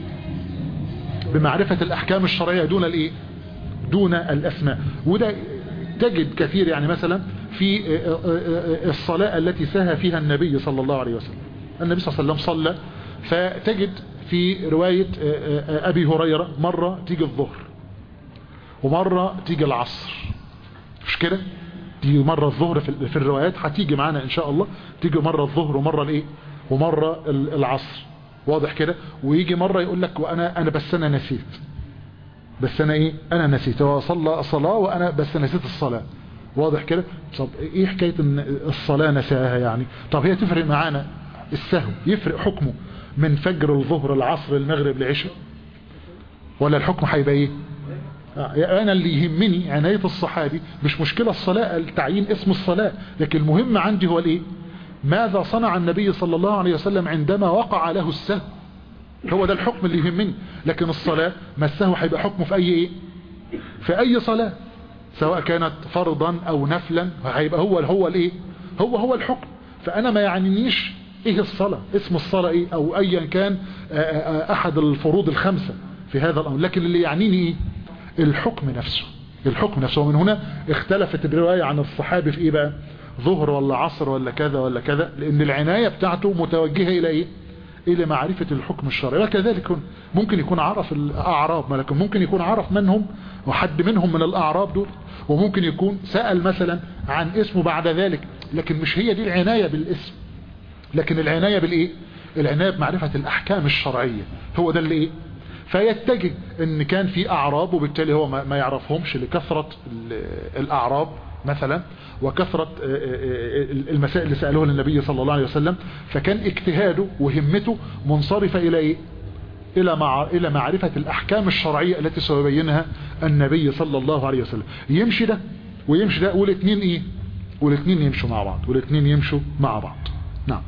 بمعرفة الاحكام الشرعية دون الايه دون الاسماء وده تجد كثير يعني مثلا في الصلاة التي سهى فيها النبي صلى الله عليه وسلم النبي صلى الله عليه وسلم صلى فتجد في رواية أبي هريرة مرة تيجي الظهر ومرة تيجي العصر مش كده تيجي مرة الظهر في الروايات هتيجي معانا ان شاء الله تيجي مرة الظهر ومرة الايه ومرة العصر واضح كده ويجي مرة يقول لك وانا انا بس انا نسيت بس انا ايه انا نسيت هو صلى الصلاة وانا بس نسيت الصلاة واضح كده طب ايه حكاية ان الصلاة نساها يعني طب هي تفرق معانا السهو يفرق حكمه من فجر الظهر العصر المغرب العشاء ولا الحكم هيبقى ايه انا اللي يهمني عناية الصحابي مش مشكلة الصلاة التعيين اسم الصلاة لكن المهم عندي هو الايه ماذا صنع النبي صلى الله عليه وسلم عندما وقع له السهو هو ده الحكم اللي يهمني لكن الصلاة ما السهو هيبقى حكمه في اي ايه في اي صلاة سواء كانت فرضا او نفلا هيبقى هو هو الايه هو هو الحكم فانا ما يعنينيش ايه الصلاة اسم الصلاة ايه او ايا كان احد الفروض الخمسة في هذا الامر لكن اللي يعنيني ايه الحكم نفسه الحكم نفسه ومن هنا اختلفت الرواية عن الصحابي في ايه بقى ظهر ولا عصر ولا كذا ولا كذا لان العناية بتاعته متوجهة الى ايه الى معرفة الحكم الشرعي وكذلك ممكن يكون عرف الاعراب لكن ممكن يكون عرف منهم وحد منهم من الاعراب دول وممكن يكون سأل مثلا عن اسمه بعد ذلك لكن مش هي دي العناية بالاسم لكن العناية بالايه العناية بمعرفة الاحكام الشرعية هو ده اللي ايه فيتجه ان كان في اعراب وبالتالي هو ما يعرفهمش لكثرة الاعراب مثلا وكثرة المسائل اللي سألوها للنبي صلى الله عليه وسلم فكان اجتهاده وهمته منصرفة الى ايه الى مع... الى معرفة الاحكام الشرعية التي سيبينها النبي صلى الله عليه وسلم يمشي ده ويمشي ده والاثنين ايه والاثنين يمشوا مع بعض والاثنين يمشوا مع بعض نعم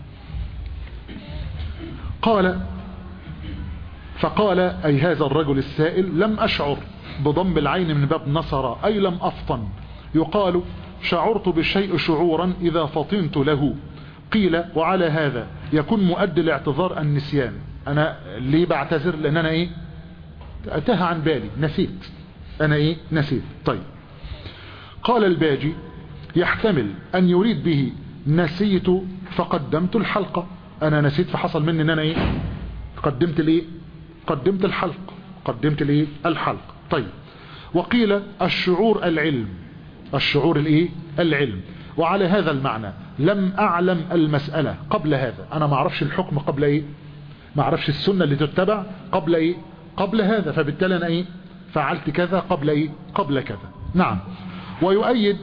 قال فقال أي هذا الرجل السائل لم أشعر بضم العين من باب نصر أي لم أفطن يقال شعرت بالشيء شعورا إذا فطنت له قيل وعلى هذا يكون مؤدي الاعتذار النسيان أنا ليه بعتذر لأن أنا إيه أتاه عن بالي نسيت أنا إيه نسيت طيب قال الباجي يحتمل أن يريد به نسيت فقدمت الحلقة أنا نسيت فحصل مني أن أنا إيه قدمت الإيه قدمت الحلق قدمت الايه الحلق طيب وقيل الشعور العلم الشعور الايه العلم وعلى هذا المعنى لم اعلم المسألة قبل هذا انا ما اعرفش الحكم قبل ايه ما اعرفش السنة اللي تتبع قبل ايه قبل هذا فبالتالي انا ايه فعلت كذا قبل ايه قبل كذا نعم ويؤيد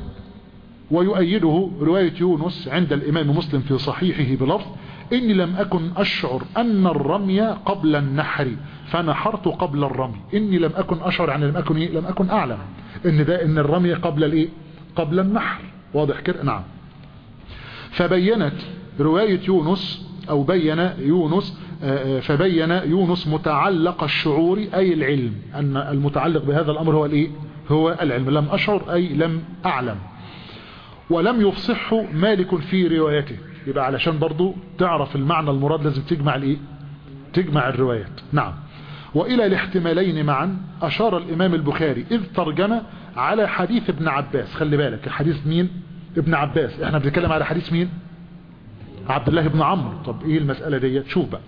ويؤيده رواية يونس عند الامام مسلم في صحيحه بلفظ اني لم اكن اشعر ان الرمي قبل النحر فنحرت قبل الرمي اني لم اكن اشعر يعني لم اكن ايه لم اكن اعلم ان ده ان الرمي قبل الايه قبل النحر واضح كده نعم فبينت رواية يونس او بين يونس فبين يونس متعلق الشعور اي العلم ان المتعلق بهذا الامر هو الايه هو العلم لم اشعر اي لم اعلم ولم يفصحه مالك في روايته يبقى علشان برضو تعرف المعنى المراد لازم تجمع الايه تجمع الروايات نعم والى الاحتمالين معا اشار الامام البخاري اذ ترجم على حديث ابن عباس خلي بالك حديث مين ابن عباس احنا بنتكلم على حديث مين عبد الله بن عمرو طب ايه المسألة دي شوف بقى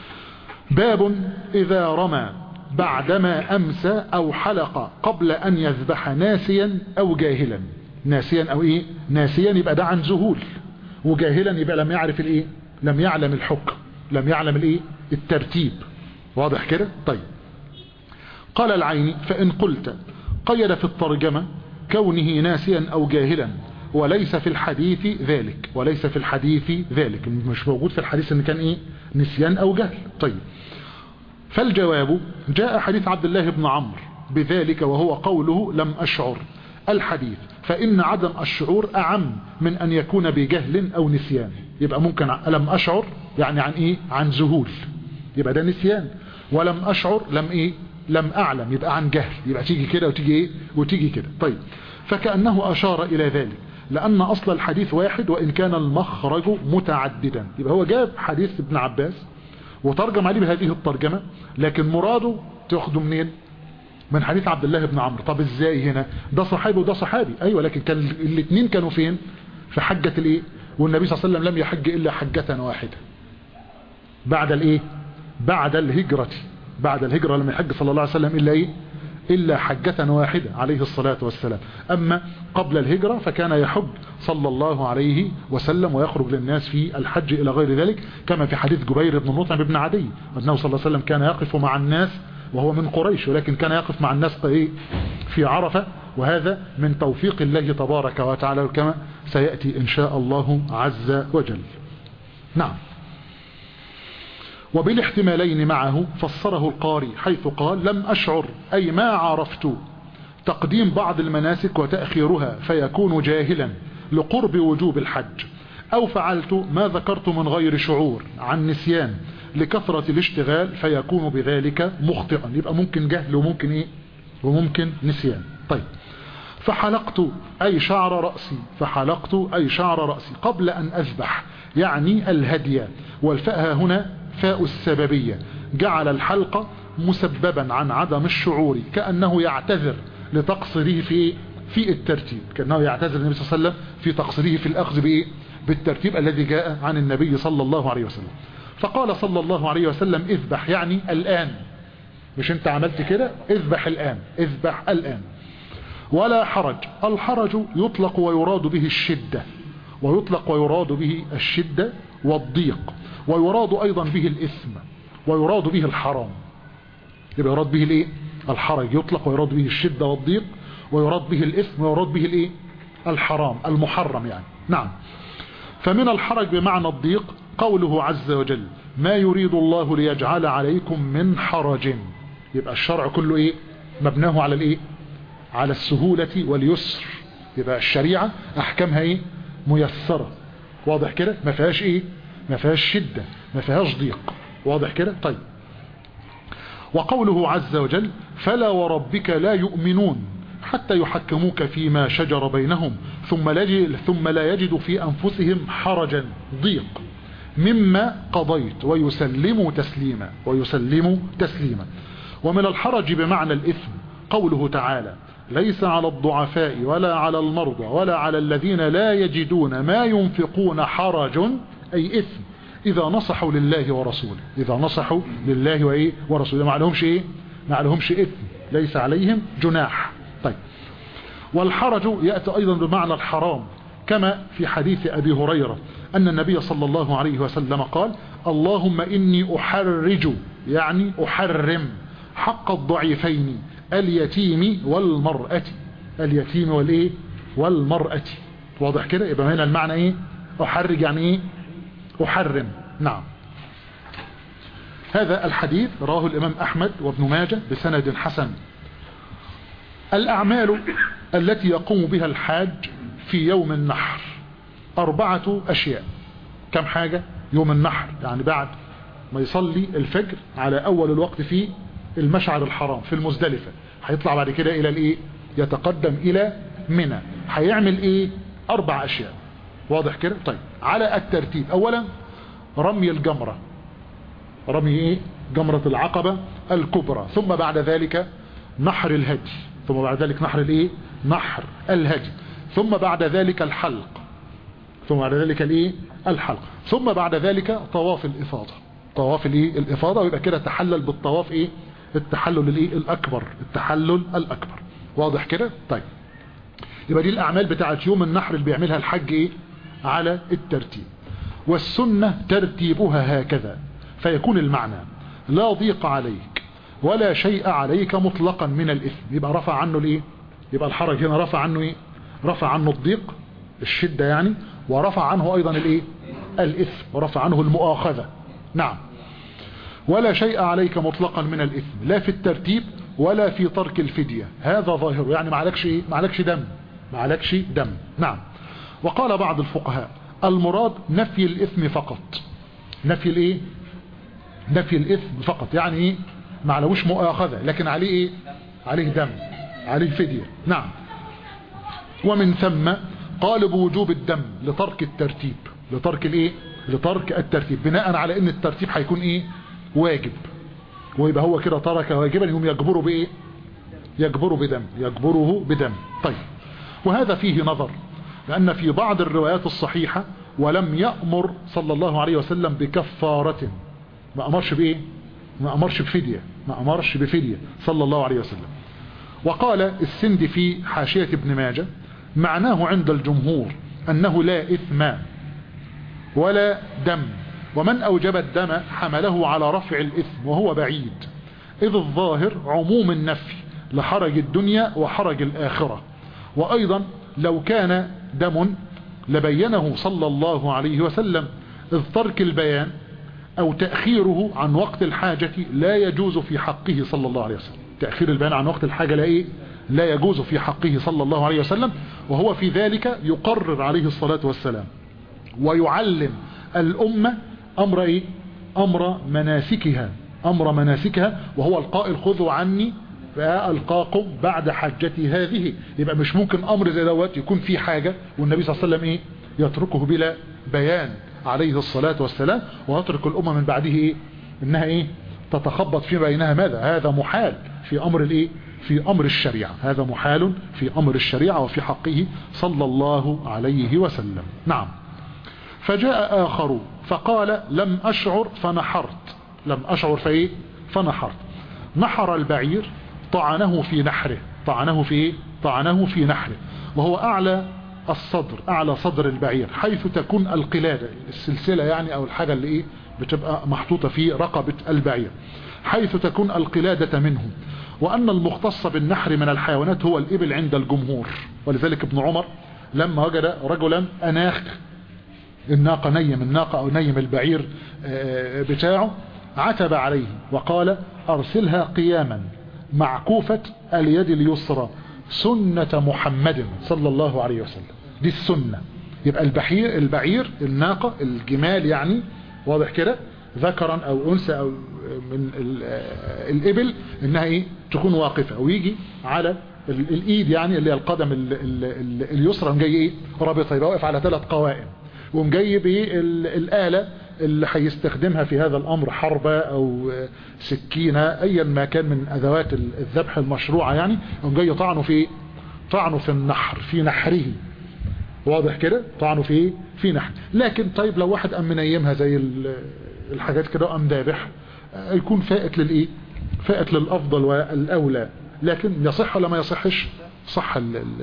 باب اذا رمى بعدما امسى او حلق قبل ان يذبح ناسيا او جاهلا ناسيا او ايه ناسيا يبقى ده عن ذهول وجاهلا يبقى لم يعرف الايه لم يعلم الحكم لم يعلم الايه الترتيب واضح كده طيب قال العيني فان قلت قيد في الترجمة كونه ناسيا او جاهلا وليس في الحديث ذلك وليس في الحديث ذلك مش موجود في الحديث ان كان ايه نسيان او جهل طيب فالجواب جاء حديث عبد الله بن عمرو بذلك وهو قوله لم اشعر الحديث فان عدم الشعور اعم من ان يكون بجهل او نسيان يبقى ممكن لم اشعر يعني عن ايه عن ذهول يبقى ده نسيان ولم اشعر لم ايه لم اعلم يبقى عن جهل يبقى تيجي كده وتيجي ايه وتيجي كده طيب فكأنه اشار الى ذلك لأن أصل الحديث واحد وإن كان المخرج متعددا يبقى هو جاب حديث ابن عباس وترجم عليه بهذه الترجمة لكن مراده تاخده منين من حديث عبد الله بن عمرو طب ازاي هنا ده صحابي وده صحابي ايوه لكن كان الاثنين كانوا فين في حجة الايه والنبي صلى الله عليه وسلم لم يحج الا حجة واحدة بعد الايه بعد الهجرة بعد الهجرة لم يحج صلى الله عليه وسلم الا ايه إلا حجة واحدة عليه الصلاة والسلام أما قبل الهجرة فكان يحج صلى الله عليه وسلم ويخرج للناس في الحج إلى غير ذلك كما في حديث جبير بن مطعم بن عدي أنه صلى الله عليه وسلم كان يقف مع الناس وهو من قريش ولكن كان يقف مع الناس في عرفة وهذا من توفيق الله تبارك وتعالى كما سيأتي إن شاء الله عز وجل نعم وبالاحتمالين معه فسره القاري حيث قال لم أشعر أي ما عرفت تقديم بعض المناسك وتأخيرها فيكون جاهلا لقرب وجوب الحج أو فعلت ما ذكرت من غير شعور عن نسيان لكثرة الاشتغال فيكون بذلك مخطئا يبقى ممكن جهل وممكن إيه وممكن نسيان طيب فحلقت أي شعر رأسي فحلقت أي شعر رأسي قبل أن أذبح يعني الهدي والفاء هنا فاء السببية جعل الحلقة مسببا عن عدم الشعور كأنه يعتذر لتقصيره في في الترتيب كأنه يعتذر النبي صلى الله عليه وسلم في تقصيره في الأخذ بإيه بالترتيب الذي جاء عن النبي صلى الله عليه وسلم فقال صلى الله عليه وسلم اذبح يعني الآن مش انت عملت كده اذبح الآن اذبح الآن ولا حرج الحرج يطلق ويراد به الشدة ويطلق ويراد به الشدة والضيق ويراد ايضا به الاثم ويراد به الحرام يبقى يراد به الايه الحرج يطلق ويراد به الشدة والضيق ويراد به الاثم ويراد به الايه الحرام المحرم يعني نعم فمن الحرج بمعنى الضيق قوله عز وجل ما يريد الله ليجعل عليكم من حرج يبقى الشرع كله ايه مبناه على الايه على السهولة واليسر يبقى الشريعة احكامها ايه ميسرة واضح كده ما فيهاش ايه ما فيهاش شدة ما فيهاش ضيق واضح كده طيب وقوله عز وجل فلا وربك لا يؤمنون حتى يحكموك فيما شجر بينهم ثم لا, ثم لا يجد في أنفسهم حرجا ضيق مما قضيت ويسلموا تسليما ويسلموا تسليما ومن الحرج بمعنى الإثم قوله تعالى ليس على الضعفاء ولا على المرضى ولا على الذين لا يجدون ما ينفقون حرج أي إثم إذا نصحوا لله ورسوله إذا نصحوا لله وإيه ورسوله ما عليهمش إيه ما عليهمش إثم ليس عليهم جناح طيب والحرج يأتي أيضا بمعنى الحرام كما في حديث أبي هريرة أن النبي صلى الله عليه وسلم قال اللهم إني أحرج يعني أحرم حق الضعيفين اليتيم والمرأة اليتيم والإيه والمرأة واضح كده يبقى هنا المعنى إيه أحرج يعني إيه أحرم نعم هذا الحديث راه الإمام أحمد وابن ماجه بسند حسن الأعمال التي يقوم بها الحاج في يوم النحر أربعة أشياء كم حاجة يوم النحر يعني بعد ما يصلي الفجر على أول الوقت في المشعر الحرام في المزدلفة هيطلع بعد كده إلى الإيه يتقدم إلى منى هيعمل إيه أربع أشياء واضح كده طيب على الترتيب أولا رمي الجمرة رمي إيه جمرة العقبة الكبرى ثم بعد ذلك نحر الهدي ثم بعد ذلك نحر الايه نحر الهدي ثم بعد ذلك الحلق ثم بعد ذلك الايه الحلق ثم بعد ذلك طواف الافاضه طواف الايه الافاضه ويبقى كده تحلل بالطواف ايه التحلل الايه الاكبر التحلل الاكبر واضح كده طيب يبقى دي الاعمال بتاعه يوم النحر اللي بيعملها الحج ايه على الترتيب والسنه ترتيبها هكذا فيكون المعنى لا ضيق عليك ولا شيء عليك مطلقا من الإثم يبقى رفع عنه الايه يبقى الحرج هنا رفع عنه ايه رفع عنه الضيق الشدة يعني ورفع عنه ايضا الايه الإثم ورفع عنه المؤاخذة نعم ولا شيء عليك مطلقا من الإثم لا في الترتيب ولا في ترك الفدية هذا ظاهر يعني ما عليكش ايه ما عليكش دم ما عليكش دم نعم وقال بعض الفقهاء المراد نفي الإثم فقط نفي الايه نفي الإثم فقط يعني ايه ما عليهوش مؤاخذة لكن عليه ايه عليه دم عليه فدية نعم ومن ثم قال بوجوب الدم لترك الترتيب لترك الايه لترك الترتيب بناء على ان الترتيب هيكون ايه واجب ويبقى هو كده ترك واجبا يقوم يجبره بايه يجبره بدم يجبره بدم طيب وهذا فيه نظر لان في بعض الروايات الصحيحة ولم يأمر صلى الله عليه وسلم بكفارة ما امرش بايه ما امرش بفدية ما امرش بفدية صلى الله عليه وسلم وقال السند في حاشية ابن ماجه معناه عند الجمهور انه لا اثم ولا دم ومن اوجب الدم حمله على رفع الاثم وهو بعيد اذ الظاهر عموم النفي لحرج الدنيا وحرج الاخرة وايضا لو كان دم لبينه صلى الله عليه وسلم اذ ترك البيان او تأخيره عن وقت الحاجة لا يجوز في حقه صلى الله عليه وسلم تأخير البيان عن وقت الحاجة لا ايه لا يجوز في حقه صلى الله عليه وسلم وهو في ذلك يقرر عليه الصلاة والسلام ويعلم الأمة أمر ايه أمر مناسكها أمر مناسكها وهو القائل خذوا عني فألقاكم بعد حجتي هذه يبقى مش ممكن أمر زي دوت يكون في حاجة والنبي صلى الله عليه وسلم ايه يتركه بلا بيان عليه الصلاة والسلام ويترك الأمة من بعده إيه؟ إنها إيه تتخبط في بينها ماذا هذا محال في أمر الإيه في أمر الشريعة هذا محال في أمر الشريعة وفي حقه صلى الله عليه وسلم نعم فجاء آخر فقال لم أشعر فنحرت لم أشعر فإيه فنحرت نحر البعير طعنه في نحره طعنه في إيه طعنه في نحره وهو أعلى الصدر اعلى صدر البعير حيث تكون القلادة السلسلة يعني او الحاجة اللي ايه بتبقى محطوطة في رقبة البعير حيث تكون القلادة منه وان المختص بالنحر من الحيوانات هو الابل عند الجمهور ولذلك ابن عمر لما وجد رجلا اناخ الناقة نيم الناقة او نيم البعير بتاعه عتب عليه وقال ارسلها قياما معكوفة اليد اليسرى سنة محمد صلى الله عليه وسلم دي السنة يبقى البحير البعير الناقة الجمال يعني واضح كده ذكرا او انثى او من الابل انها ايه تكون واقفة ويجي على الايد يعني اللي هي القدم ال ال ال اليسرى جاي ايه رابطة يبقى واقف على ثلاث قوائم ومجاي بايه الآلة اللي هيستخدمها في هذا الامر حربة او سكينة ايا ما كان من ادوات الذبح المشروعة يعني يقوم جاي طعنه في طعنه في النحر في نحره واضح كده طعنه في في نحر لكن طيب لو واحد قام منيمها زي الحاجات كده وقام ذابح يكون فائت للايه فائت للافضل والاولى لكن يصح ولا ما يصحش صح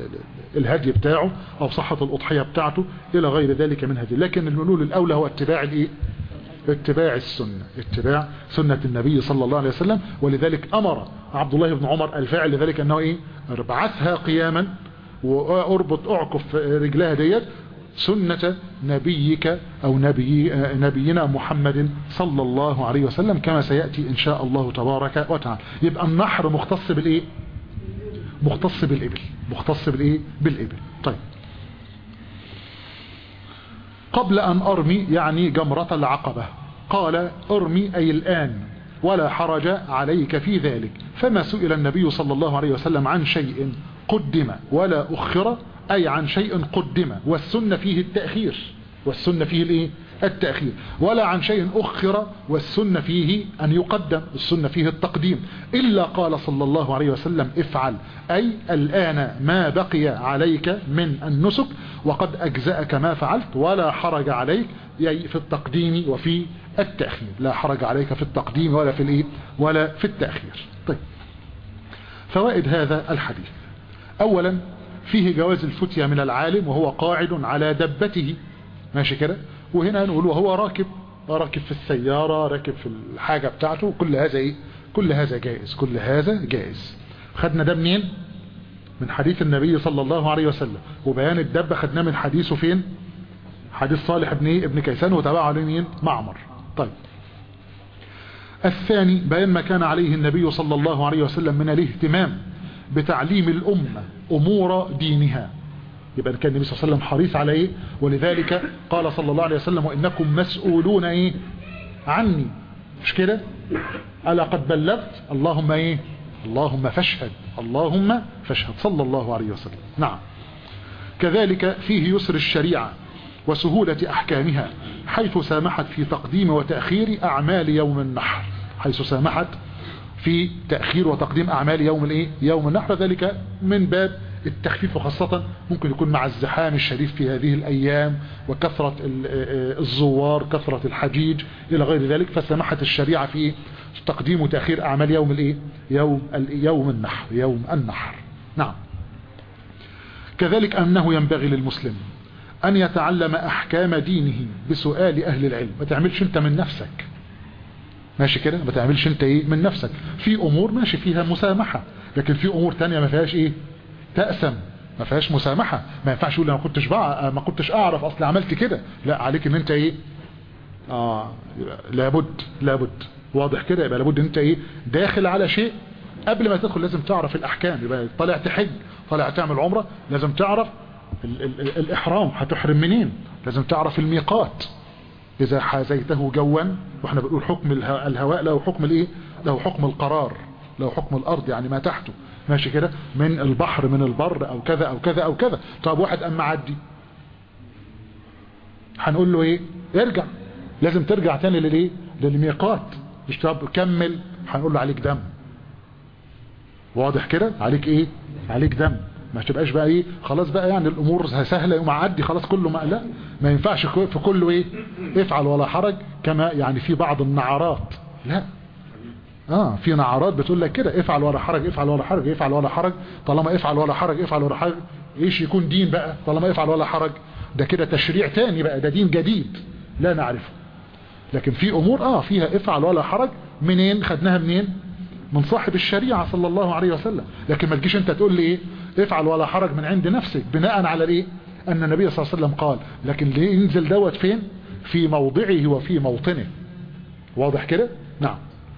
الهدي بتاعه او صحة الاضحية بتاعته الى غير ذلك من هدي لكن المنول الاولى هو اتباع الايه اتباع السنة اتباع سنة النبي صلى الله عليه وسلم ولذلك امر عبد الله بن عمر الفاعل لذلك انه ايه ابعثها قياما واربط اعكف رجلها ديت سنة نبيك او نبي نبينا محمد صلى الله عليه وسلم كما سيأتي ان شاء الله تبارك وتعالى يبقى النحر مختص بالايه مختص بالابل مختص بالايه بالابل طيب قبل ان ارمي يعني جمرة العقبة قال ارمي اي الان ولا حرج عليك في ذلك فما سئل النبي صلى الله عليه وسلم عن شيء قدم ولا اخر اي عن شيء قدم والسنة فيه التأخير والسنة فيه الايه التأخير ولا عن شيء أخر والسنة فيه أن يقدم السنة فيه التقديم إلا قال صلى الله عليه وسلم افعل أي الآن ما بقي عليك من النسك وقد أجزأك ما فعلت ولا حرج عليك في التقديم وفي التأخير لا حرج عليك في التقديم ولا في الإيه ولا في التأخير طيب فوائد هذا الحديث أولا فيه جواز الفتية من العالم وهو قاعد على دبته ماشي كده وهنا نقول وهو راكب راكب في السيارة راكب في الحاجة بتاعته كل هذا ايه كل هذا جائز كل هذا جائز خدنا ده منين من حديث النبي صلى الله عليه وسلم وبيان الدب خدناه من حديثه فين حديث صالح ابن ايه ابن كيسان وتبعه عليه مين معمر طيب الثاني بيان ما كان عليه النبي صلى الله عليه وسلم من الاهتمام بتعليم الأمة أمور دينها يبقى كان النبي صلى الله عليه وسلم حريص على ايه ولذلك قال صلى الله عليه وسلم وانكم مسؤولون ايه عني مش كده الا قد بلغت اللهم ايه اللهم فاشهد اللهم فاشهد صلى الله عليه وسلم نعم كذلك فيه يسر الشريعة وسهولة احكامها حيث سامحت في تقديم وتأخير اعمال يوم النحر حيث سامحت في تأخير وتقديم اعمال يوم الايه يوم النحر ذلك من باب التخفيف خاصة ممكن يكون مع الزحام الشريف في هذه الأيام وكثرة الزوار كثرة الحجيج إلى غير ذلك فسمحت الشريعة في تقديم وتأخير أعمال يوم الإيه؟ يوم, يوم النحر يوم النحر نعم كذلك أنه ينبغي للمسلم أن يتعلم أحكام دينه بسؤال أهل العلم ما تعملش أنت من نفسك ماشي كده ما تعملش أنت إيه من نفسك في أمور ماشي فيها مسامحة لكن في أمور تانية ما فيهاش إيه تأسم ما فيهاش مسامحة ما ينفعش يقول انا ما كنتش بقى ما كنتش اعرف اصل عملت كده لا عليك ان انت ايه اه لابد لابد واضح كده يبقى لابد ان انت ايه داخل على شيء قبل ما تدخل لازم تعرف الاحكام يبقى طالع تحج طالع تعمل عمرة لازم تعرف ال ال ال الاحرام هتحرم منين لازم تعرف الميقات اذا حازيته جوا واحنا بنقول حكم الهواء له حكم الايه له حكم القرار له حكم الارض يعني ما تحته ماشي كده من البحر من البر او كذا او كذا او كذا طب واحد اما عدي هنقول له ايه ارجع لازم ترجع تاني للايه للميقات مش طب كمل هنقول له عليك دم واضح كده عليك ايه عليك دم ما تبقاش بقى ايه خلاص بقى يعني الامور سهله يوم عدي خلاص كله ما لا ما ينفعش في كله ايه افعل ولا حرج كما يعني في بعض النعرات لا اه في نعرات بتقول لك كده افعل ولا حرج افعل ولا حرج افعل ولا حرج طالما افعل ولا حرج افعل ولا حرج ايش يكون دين بقى طالما افعل ولا حرج ده كده تشريع تاني بقى ده دين جديد لا نعرفه لكن في امور اه فيها افعل ولا حرج منين خدناها منين من صاحب الشريعة صلى الله عليه وسلم لكن ما تجيش انت تقول لي ايه افعل ولا حرج من عند نفسك بناء على الايه ان النبي صلى الله عليه وسلم قال لكن ليه ينزل دوت فين في موضعه وفي موطنه واضح كده نعم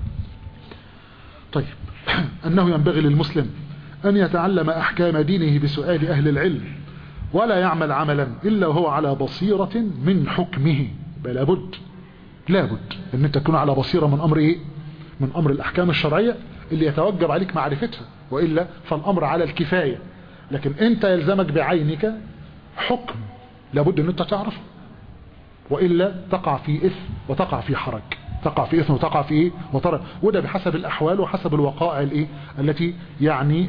طيب أنه ينبغي للمسلم أن يتعلم أحكام دينه بسؤال أهل العلم ولا يعمل عملا إلا وهو على بصيرة من حكمه بل لابد لابد أن أنت تكون على بصيرة من أمر إيه من أمر الأحكام الشرعية اللي يتوجب عليك معرفتها وإلا فالأمر على الكفاية لكن أنت يلزمك بعينك حكم لابد أن أنت تعرفه وإلا تقع في إثم وتقع في حرج تقع في إثم وتقع في إيه وترى وده بحسب الأحوال وحسب الوقائع الإيه التي يعني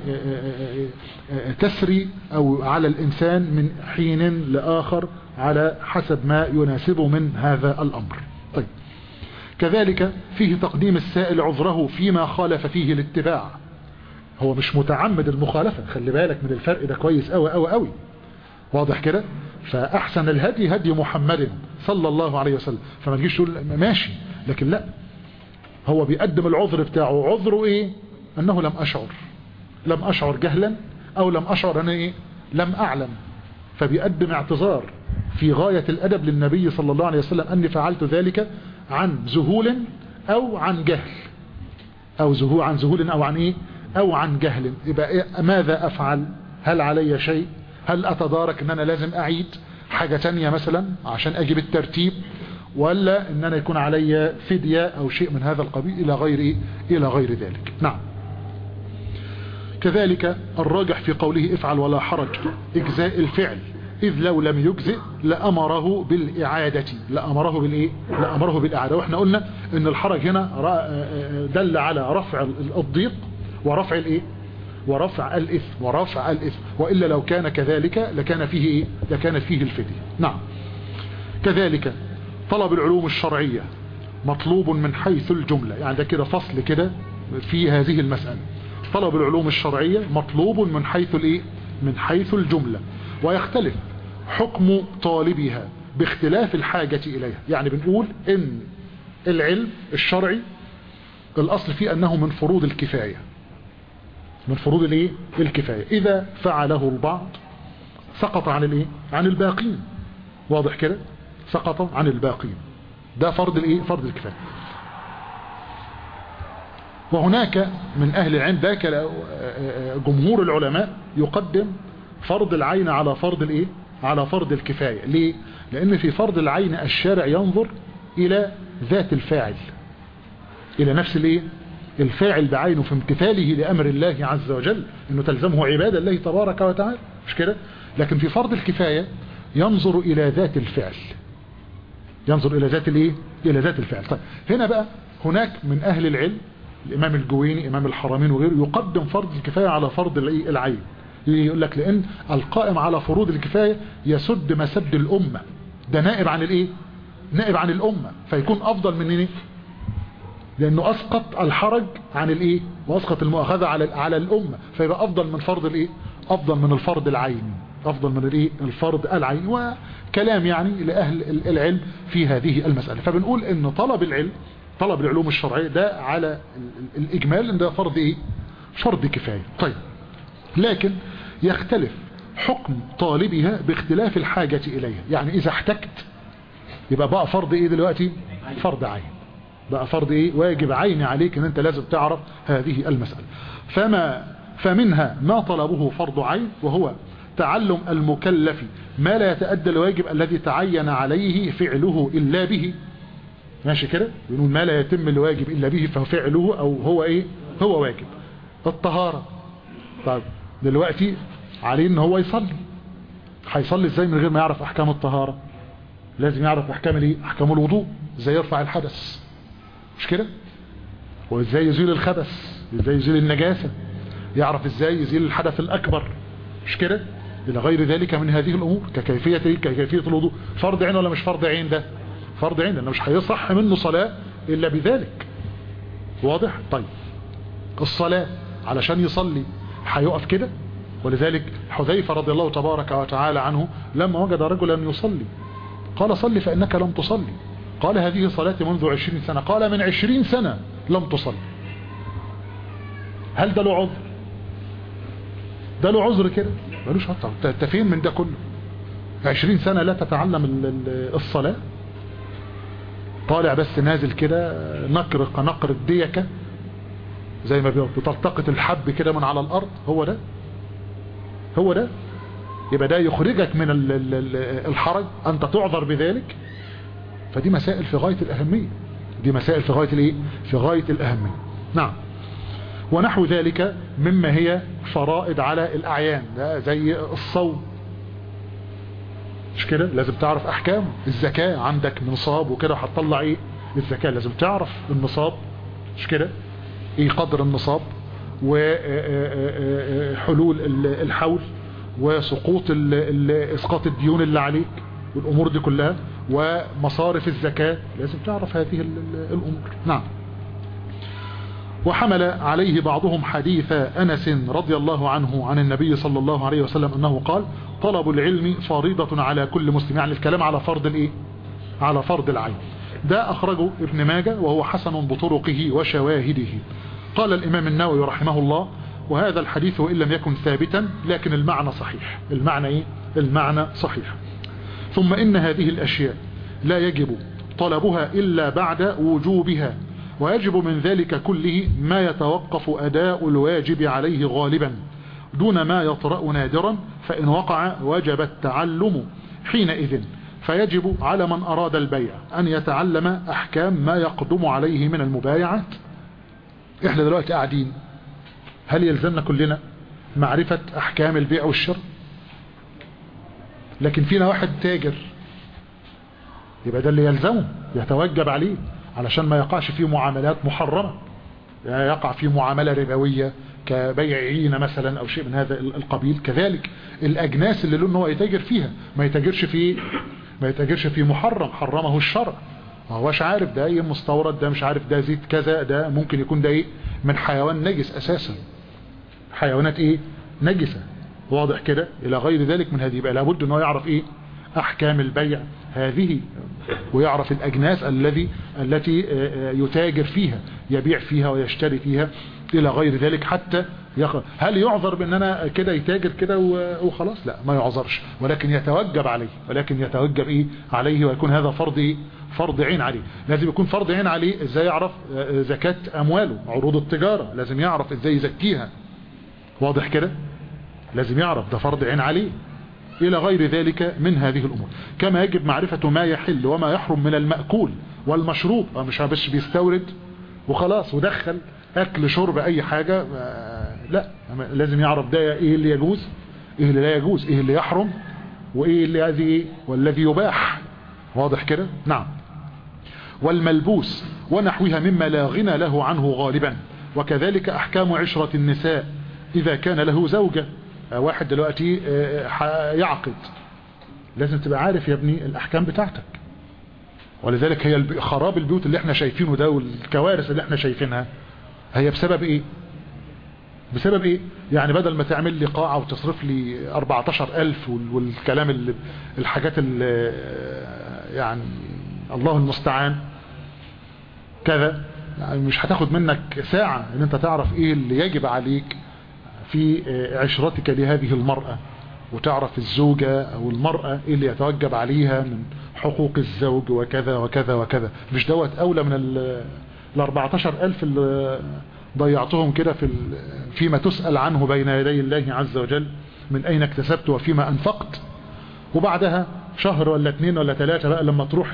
تسري أو على الإنسان من حين لآخر على حسب ما يناسبه من هذا الأمر طيب كذلك فيه تقديم السائل عذره فيما خالف فيه الاتباع هو مش متعمد المخالفة خلي بالك من الفرق ده كويس قوي قوي قوي واضح كده فأحسن الهدي هدي محمد صلى الله عليه وسلم فما تجيش تقول ماشي لكن لا هو بيقدم العذر بتاعه عذره ايه انه لم اشعر لم اشعر جهلا او لم اشعر انا ايه لم اعلم فبيقدم اعتذار في غاية الادب للنبي صلى الله عليه وسلم اني فعلت ذلك عن ذهول او عن جهل او ذهول عن ذهول او عن ايه او عن جهل يبقى إيه ماذا افعل هل علي شيء هل اتدارك ان انا لازم اعيد حاجة تانية مثلا عشان اجيب الترتيب ولا ان انا يكون علي فدية او شيء من هذا القبيل الى غير إيه؟ الى غير ذلك نعم كذلك الراجح في قوله افعل ولا حرج اجزاء الفعل اذ لو لم يجزئ لامره بالاعادة لامره بالايه لامره بالاعادة واحنا قلنا ان الحرج هنا دل على رفع الضيق ورفع الايه ورفع الاثم ورفع الاثم والا لو كان كذلك لكان فيه ايه لكان فيه الفدية نعم كذلك طلب العلوم الشرعية مطلوب من حيث الجملة يعني ده كده فصل كده في هذه المسألة طلب العلوم الشرعية مطلوب من حيث الايه من حيث الجملة ويختلف حكم طالبها باختلاف الحاجة إليها يعني بنقول ان العلم الشرعي الاصل فيه انه من فروض الكفاية من فروض الايه الكفاية اذا فعله البعض سقط عن الايه عن الباقين واضح كده سقط عن الباقين ده فرض الايه فرض الكفاية وهناك من اهل العلم ذاك جمهور العلماء يقدم فرض العين على فرض الايه على فرض الكفاية ليه لان في فرض العين الشارع ينظر الى ذات الفاعل الى نفس الايه الفاعل بعينه في امتثاله لامر الله عز وجل انه تلزمه عبادة الله تبارك وتعالى مش كده لكن في فرض الكفاية ينظر الى ذات الفعل ينظر الى ذات الايه الى ذات الفعل طيب هنا بقى هناك من اهل العلم الامام الجويني امام الحرمين وغيره يقدم فرض الكفاية على فرض العين يقول لك لان القائم على فروض الكفاية يسد مسد الامة ده نائب عن الايه نائب عن الامة فيكون افضل من ايه لانه اسقط الحرج عن الايه واسقط المؤاخذة على على الامة فيبقى افضل من فرض الايه افضل من الفرض العين افضل من الايه الفرض العين وكلام يعني لاهل العلم في هذه المسألة فبنقول ان طلب العلم طلب العلوم الشرعية ده على الاجمال ان ده فرض ايه فرض كفاية طيب لكن يختلف حكم طالبها باختلاف الحاجة اليها يعني اذا احتجت يبقى بقى فرض ايه دلوقتي فرض عين بقى فرض ايه واجب عيني عليك ان انت لازم تعرف هذه المسألة فما فمنها ما طلبه فرض عين وهو تعلم المكلف ما لا يتأدى الواجب الذي تعين عليه فعله إلا به ماشي كده بنقول ما لا يتم الواجب إلا به فهو فعله أو هو إيه هو واجب الطهارة طيب دلوقتي عليه ان هو يصلي هيصلي ازاي من غير ما يعرف احكام الطهارة لازم يعرف احكام الايه احكام الوضوء ازاي يرفع الحدث مش كده وازاي يزيل الخبث ازاي يزيل النجاسة يعرف ازاي يزيل الحدث الاكبر مش كده الى غير ذلك من هذه الامور ككيفية ككيفية الوضوء فرض عين ولا مش فرض عين ده فرض عين لانه مش هيصح منه صلاة الا بذلك واضح طيب الصلاة علشان يصلي هيقف كده ولذلك حذيفة رضي الله تبارك وتعالى عنه لما وجد رجلا يصلي قال صل فإنك لم تصلي قال هذه صلاتي منذ عشرين سنة قال من عشرين سنة لم تصلي هل ده له عذر ده له عذر كده ملوش عذر انت فين من ده كله عشرين سنة لا تتعلم الصلاة طالع بس نازل كده نقر نقر الديكة زي ما بتلتقط الحب كده من على الارض هو ده هو ده يبقى ده يخرجك من الحرج انت تعذر بذلك فدي مسائل في غاية الاهمية دي مسائل في غاية الايه في غاية الاهمية نعم ونحو ذلك مما هي فرائض على الاعيان ده زي الصوم مش كده لازم تعرف احكام الزكاة عندك نصاب وكده هتطلع ايه الزكاة لازم تعرف النصاب مش كده ايه قدر النصاب وحلول الحول وسقوط اسقاط الديون اللي عليك والامور دي كلها ومصارف الزكاة لازم تعرف هذه الامور نعم وحمل عليه بعضهم حديث أنس رضي الله عنه عن النبي صلى الله عليه وسلم أنه قال طلب العلم فريضة على كل مسلم يعني الكلام على فرض الايه على فرض العين ده أخرجه ابن ماجه وهو حسن بطرقه وشواهده قال الإمام النووي رحمه الله وهذا الحديث وإن لم يكن ثابتا لكن المعنى صحيح المعنى إيه؟ المعنى صحيح ثم إن هذه الأشياء لا يجب طلبها إلا بعد وجوبها ويجب من ذلك كله ما يتوقف أداء الواجب عليه غالبا دون ما يطرأ نادرا فإن وقع وجب التعلم حينئذ فيجب على من أراد البيع أن يتعلم أحكام ما يقدم عليه من المبايعات إحنا دلوقتي قاعدين هل يلزمنا كلنا معرفة أحكام البيع والشراء لكن فينا واحد تاجر يبقى ده اللي يلزمه يتوجب عليه علشان ما يقعش فيه معاملات محرمة يقع في معاملة ربوية كبيع عينة مثلا او شيء من هذا القبيل كذلك الاجناس اللي له ان هو يتاجر فيها ما يتاجرش في ما يتاجرش في محرم حرمه الشرع ما هوش عارف ده ايه مستورد ده مش عارف ده زيت كذا ده ممكن يكون ده ايه من حيوان نجس اساسا حيوانات ايه نجسة واضح كده الى غير ذلك من هذه يبقى لابد ان هو يعرف ايه احكام البيع هذه ويعرف الاجناس الذي التي يتاجر فيها يبيع فيها ويشتري فيها الى غير ذلك حتى يخ... هل يعذر بان انا كده يتاجر كده وخلاص لا ما يعذرش ولكن يتوجب عليه ولكن يتوجب ايه عليه ويكون هذا فرض ايه فرض عين عليه لازم يكون فرض عين عليه ازاي يعرف زكاة امواله عروض التجارة لازم يعرف ازاي يزكيها واضح كده لازم يعرف ده فرض عين عليه إلى غير ذلك من هذه الأمور كما يجب معرفة ما يحل وما يحرم من المأكول والمشروب مش بس بيستورد وخلاص ودخل أكل شرب أي حاجة لا لازم يعرف ده إيه اللي يجوز إيه اللي لا يجوز إيه اللي يحرم وإيه الذي والذي يباح واضح كده نعم والملبوس ونحوها مما لا غنى له عنه غالبا وكذلك أحكام عشرة النساء إذا كان له زوجة واحد دلوقتي يعقد لازم تبقى عارف يا ابني الأحكام بتاعتك ولذلك هي خراب البيوت اللي احنا شايفينه ده والكوارث اللي احنا شايفينها هي بسبب ايه بسبب ايه يعني بدل ما تعمل لي قاعة وتصرف لي 14000 والكلام اللي الحاجات اللي يعني الله المستعان كذا يعني مش هتاخد منك ساعة ان انت تعرف ايه اللي يجب عليك في عشرتك لهذه المرأة وتعرف الزوجة او المرأة ايه اللي يتوجب عليها من حقوق الزوج وكذا وكذا وكذا مش دوت اولى من ال 14000 اللي ضيعتهم كده في فيما تسأل عنه بين يدي الله عز وجل من اين اكتسبت وفيما انفقت وبعدها شهر ولا اتنين ولا تلاتة بقى لما تروح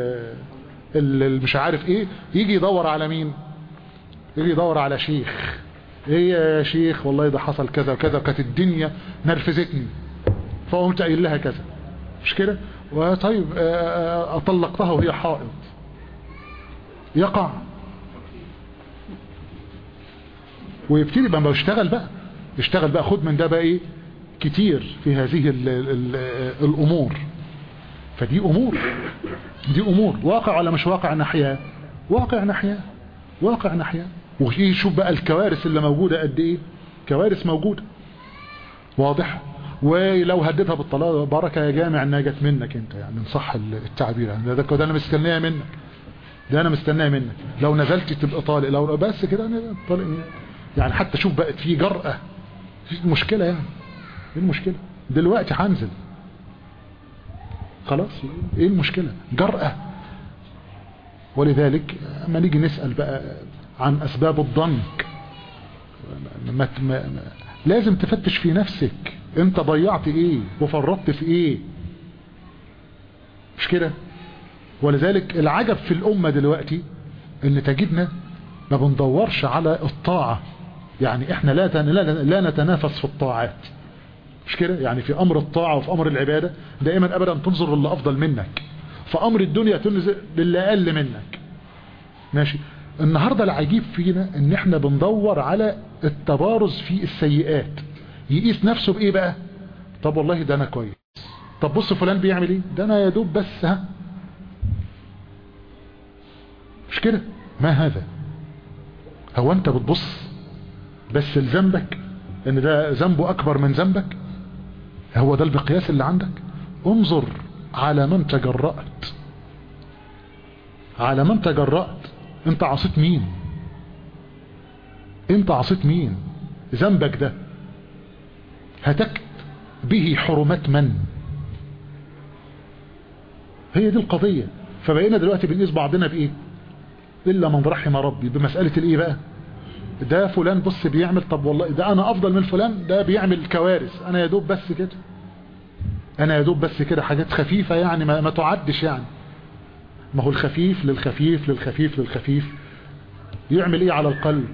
ال مش عارف ايه يجي يدور على مين يجي يدور على شيخ ايه يا شيخ والله ده حصل كذا وكذا وكانت الدنيا نرفزتني فقمت قايل لها كذا مش كده وطيب اطلقتها وهي حائض يقع ويبتدي بقى يشتغل بقى يشتغل بقى خد من ده بقى ايه كتير في هذه ال ال الامور فدي امور دي امور واقع ولا مش واقع ناحية واقع ناحية واقع ناحية وشوف بقى الكوارث اللي موجودة قد ايه كوارث موجودة واضح ولو هددها بالطلاق بركة يا جامع انها جت منك انت يعني ان صح التعبير يعني ده, ده انا مستنيها منك ده انا مستنيها منك لو نزلت تبقى طالق لو بس كده انا طالق يعني حتى شوف بقت في جرأة في مشكلة يعني ايه المشكلة دلوقتي هنزل خلاص ايه المشكلة جرأة ولذلك اما نيجي نسأل بقى عن اسباب الضنك ما ما لازم تفتش في نفسك انت ضيعت ايه وفرطت في ايه مش كده ولذلك العجب في الامة دلوقتي ان تجدنا ما بندورش على الطاعة يعني احنا لا لا نتنافس في الطاعات مش كده يعني في امر الطاعة وفي امر العبادة دائما ابدا تنظر للي افضل منك فامر الدنيا تنزل للي اقل منك ماشي النهاردة العجيب فينا ان احنا بندور على التبارز في السيئات يقيس نفسه بايه بقى طب والله ده انا كويس طب بص فلان بيعمل ايه ده انا يا دوب بس ها مش كده ما هذا هو انت بتبص بس لذنبك ان ده ذنبه اكبر من ذنبك هو ده المقياس اللي عندك انظر على من تجرأت على من تجرأت انت عصيت مين انت عصيت مين ذنبك ده هتكت به حرمات من هي دي القضية فبقينا دلوقتي بنقيس بعضنا بايه الا من رحم ربي بمسألة الايه بقى ده فلان بص بيعمل طب والله ده انا افضل من فلان ده بيعمل كوارث انا يا دوب بس كده انا يا دوب بس كده حاجات خفيفة يعني ما, ما تعدش يعني ما هو الخفيف للخفيف للخفيف للخفيف يعمل ايه على القلب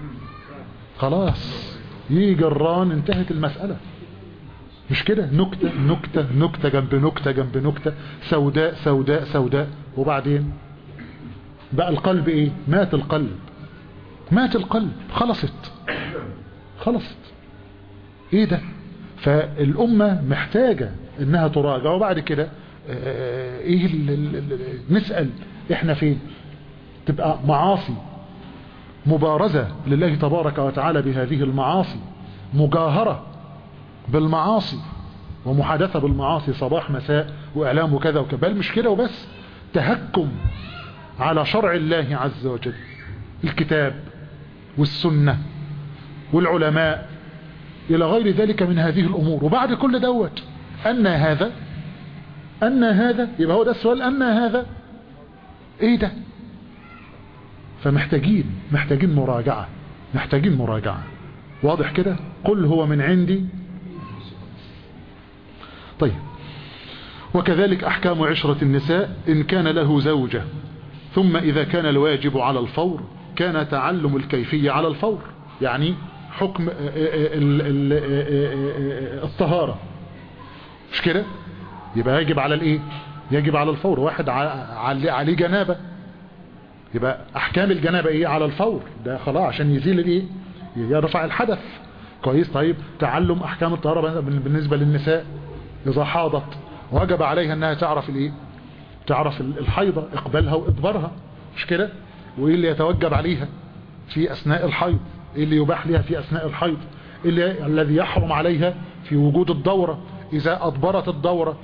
خلاص يجي جران انتهت المسألة مش كده نكتة نكتة نكتة جنب نكتة جنب نكتة سوداء سوداء سوداء وبعدين بقى القلب ايه مات القلب مات القلب خلصت خلصت ايه ده فالأمة محتاجة انها تراجع وبعد كده اه ايه ال ال ال نسأل احنا فين تبقى معاصي مبارزة لله تبارك وتعالى بهذه المعاصي مجاهرة بالمعاصي ومحادثة بالمعاصي صباح مساء وإعلام وكذا وكذا بل مش كده وبس تهكم على شرع الله عز وجل الكتاب والسنة والعلماء إلى غير ذلك من هذه الأمور وبعد كل دوت أن هذا أن هذا يبقى هو ده السؤال أن هذا إيه ده فمحتاجين محتاجين مراجعة محتاجين مراجعة واضح كده قل هو من عندي طيب وكذلك أحكام عشرة النساء إن كان له زوجة ثم إذا كان الواجب على الفور كان تعلم الكيفية على الفور يعني حكم الطهارة مش كده يبقى يجب على الايه يجب على الفور واحد عليه جنابة يبقى احكام الجنابة ايه على الفور ده خلاص عشان يزيل الايه يرفع الحدث كويس طيب تعلم احكام الطهارة بالنسبة للنساء اذا حاضت وجب عليها انها تعرف الايه تعرف الحيضة اقبالها وادبارها مش كده وايه اللي يتوجب عليها في اثناء الحيض ايه اللي يباح لها في اثناء الحيض إيه اللي الذي يحرم عليها في وجود الدورة اذا ادبرت الدورة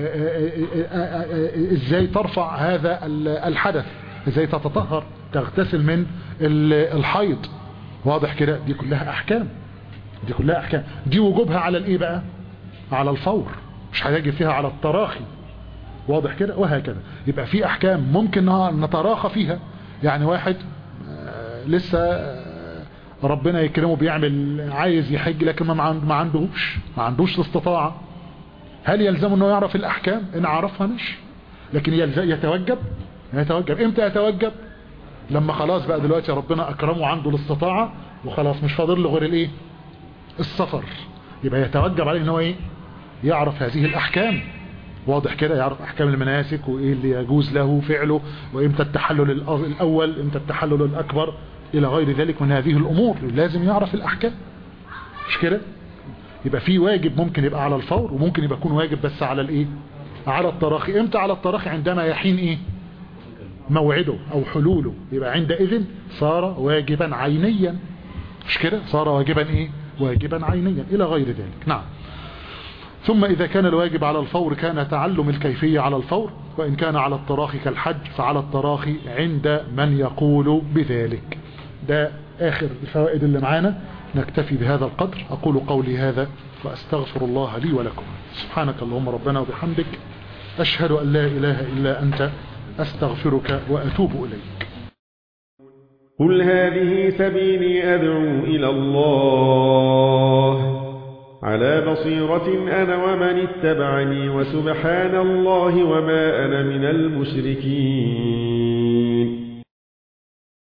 ازاي ترفع هذا الحدث ازاي تتطهر تغتسل من الحيض واضح كده دي كلها احكام دي كلها احكام دي وجوبها على الايه بقى على الفور مش هيجي فيها على التراخي واضح كده وهكذا يبقى في احكام ممكن نتراخى فيها يعني واحد لسه ربنا يكرمه بيعمل عايز يحج لكن ما عندهوش ما عندوش الاستطاعة هل يلزم انه يعرف الاحكام ان عرفها مش لكن يتوجب يتوجب امتى يتوجب لما خلاص بقى دلوقتي ربنا اكرمه عنده الاستطاعة وخلاص مش فاضل له غير الايه السفر يبقى يتوجب عليه ان هو ايه يعرف هذه الاحكام واضح كده يعرف احكام المناسك وايه اللي يجوز له فعله وامتى التحلل الاول امتى التحلل الاكبر الى غير ذلك من هذه الامور لازم يعرف الاحكام مش كده يبقى في واجب ممكن يبقى على الفور وممكن يبقى يكون واجب بس على الايه على التراخي امتى على التراخي عندما يحين ايه موعده او حلوله يبقى عندئذ صار واجبا عينيا مش كده صار واجبا ايه واجبا عينيا الى غير ذلك نعم ثم إذا كان الواجب على الفور كان تعلم الكيفية على الفور وإن كان على التراخي كالحج فعلى التراخي عند من يقول بذلك ده آخر الفوائد اللي معانا نكتفي بهذا القدر أقول قولي هذا وأستغفر الله لي ولكم سبحانك اللهم ربنا وبحمدك أشهد أن لا إله إلا أنت أستغفرك وأتوب إليك قل هذه سبيلي أدعو إلى الله على بصيرة أنا ومن اتبعني وسبحان الله وما أنا من المشركين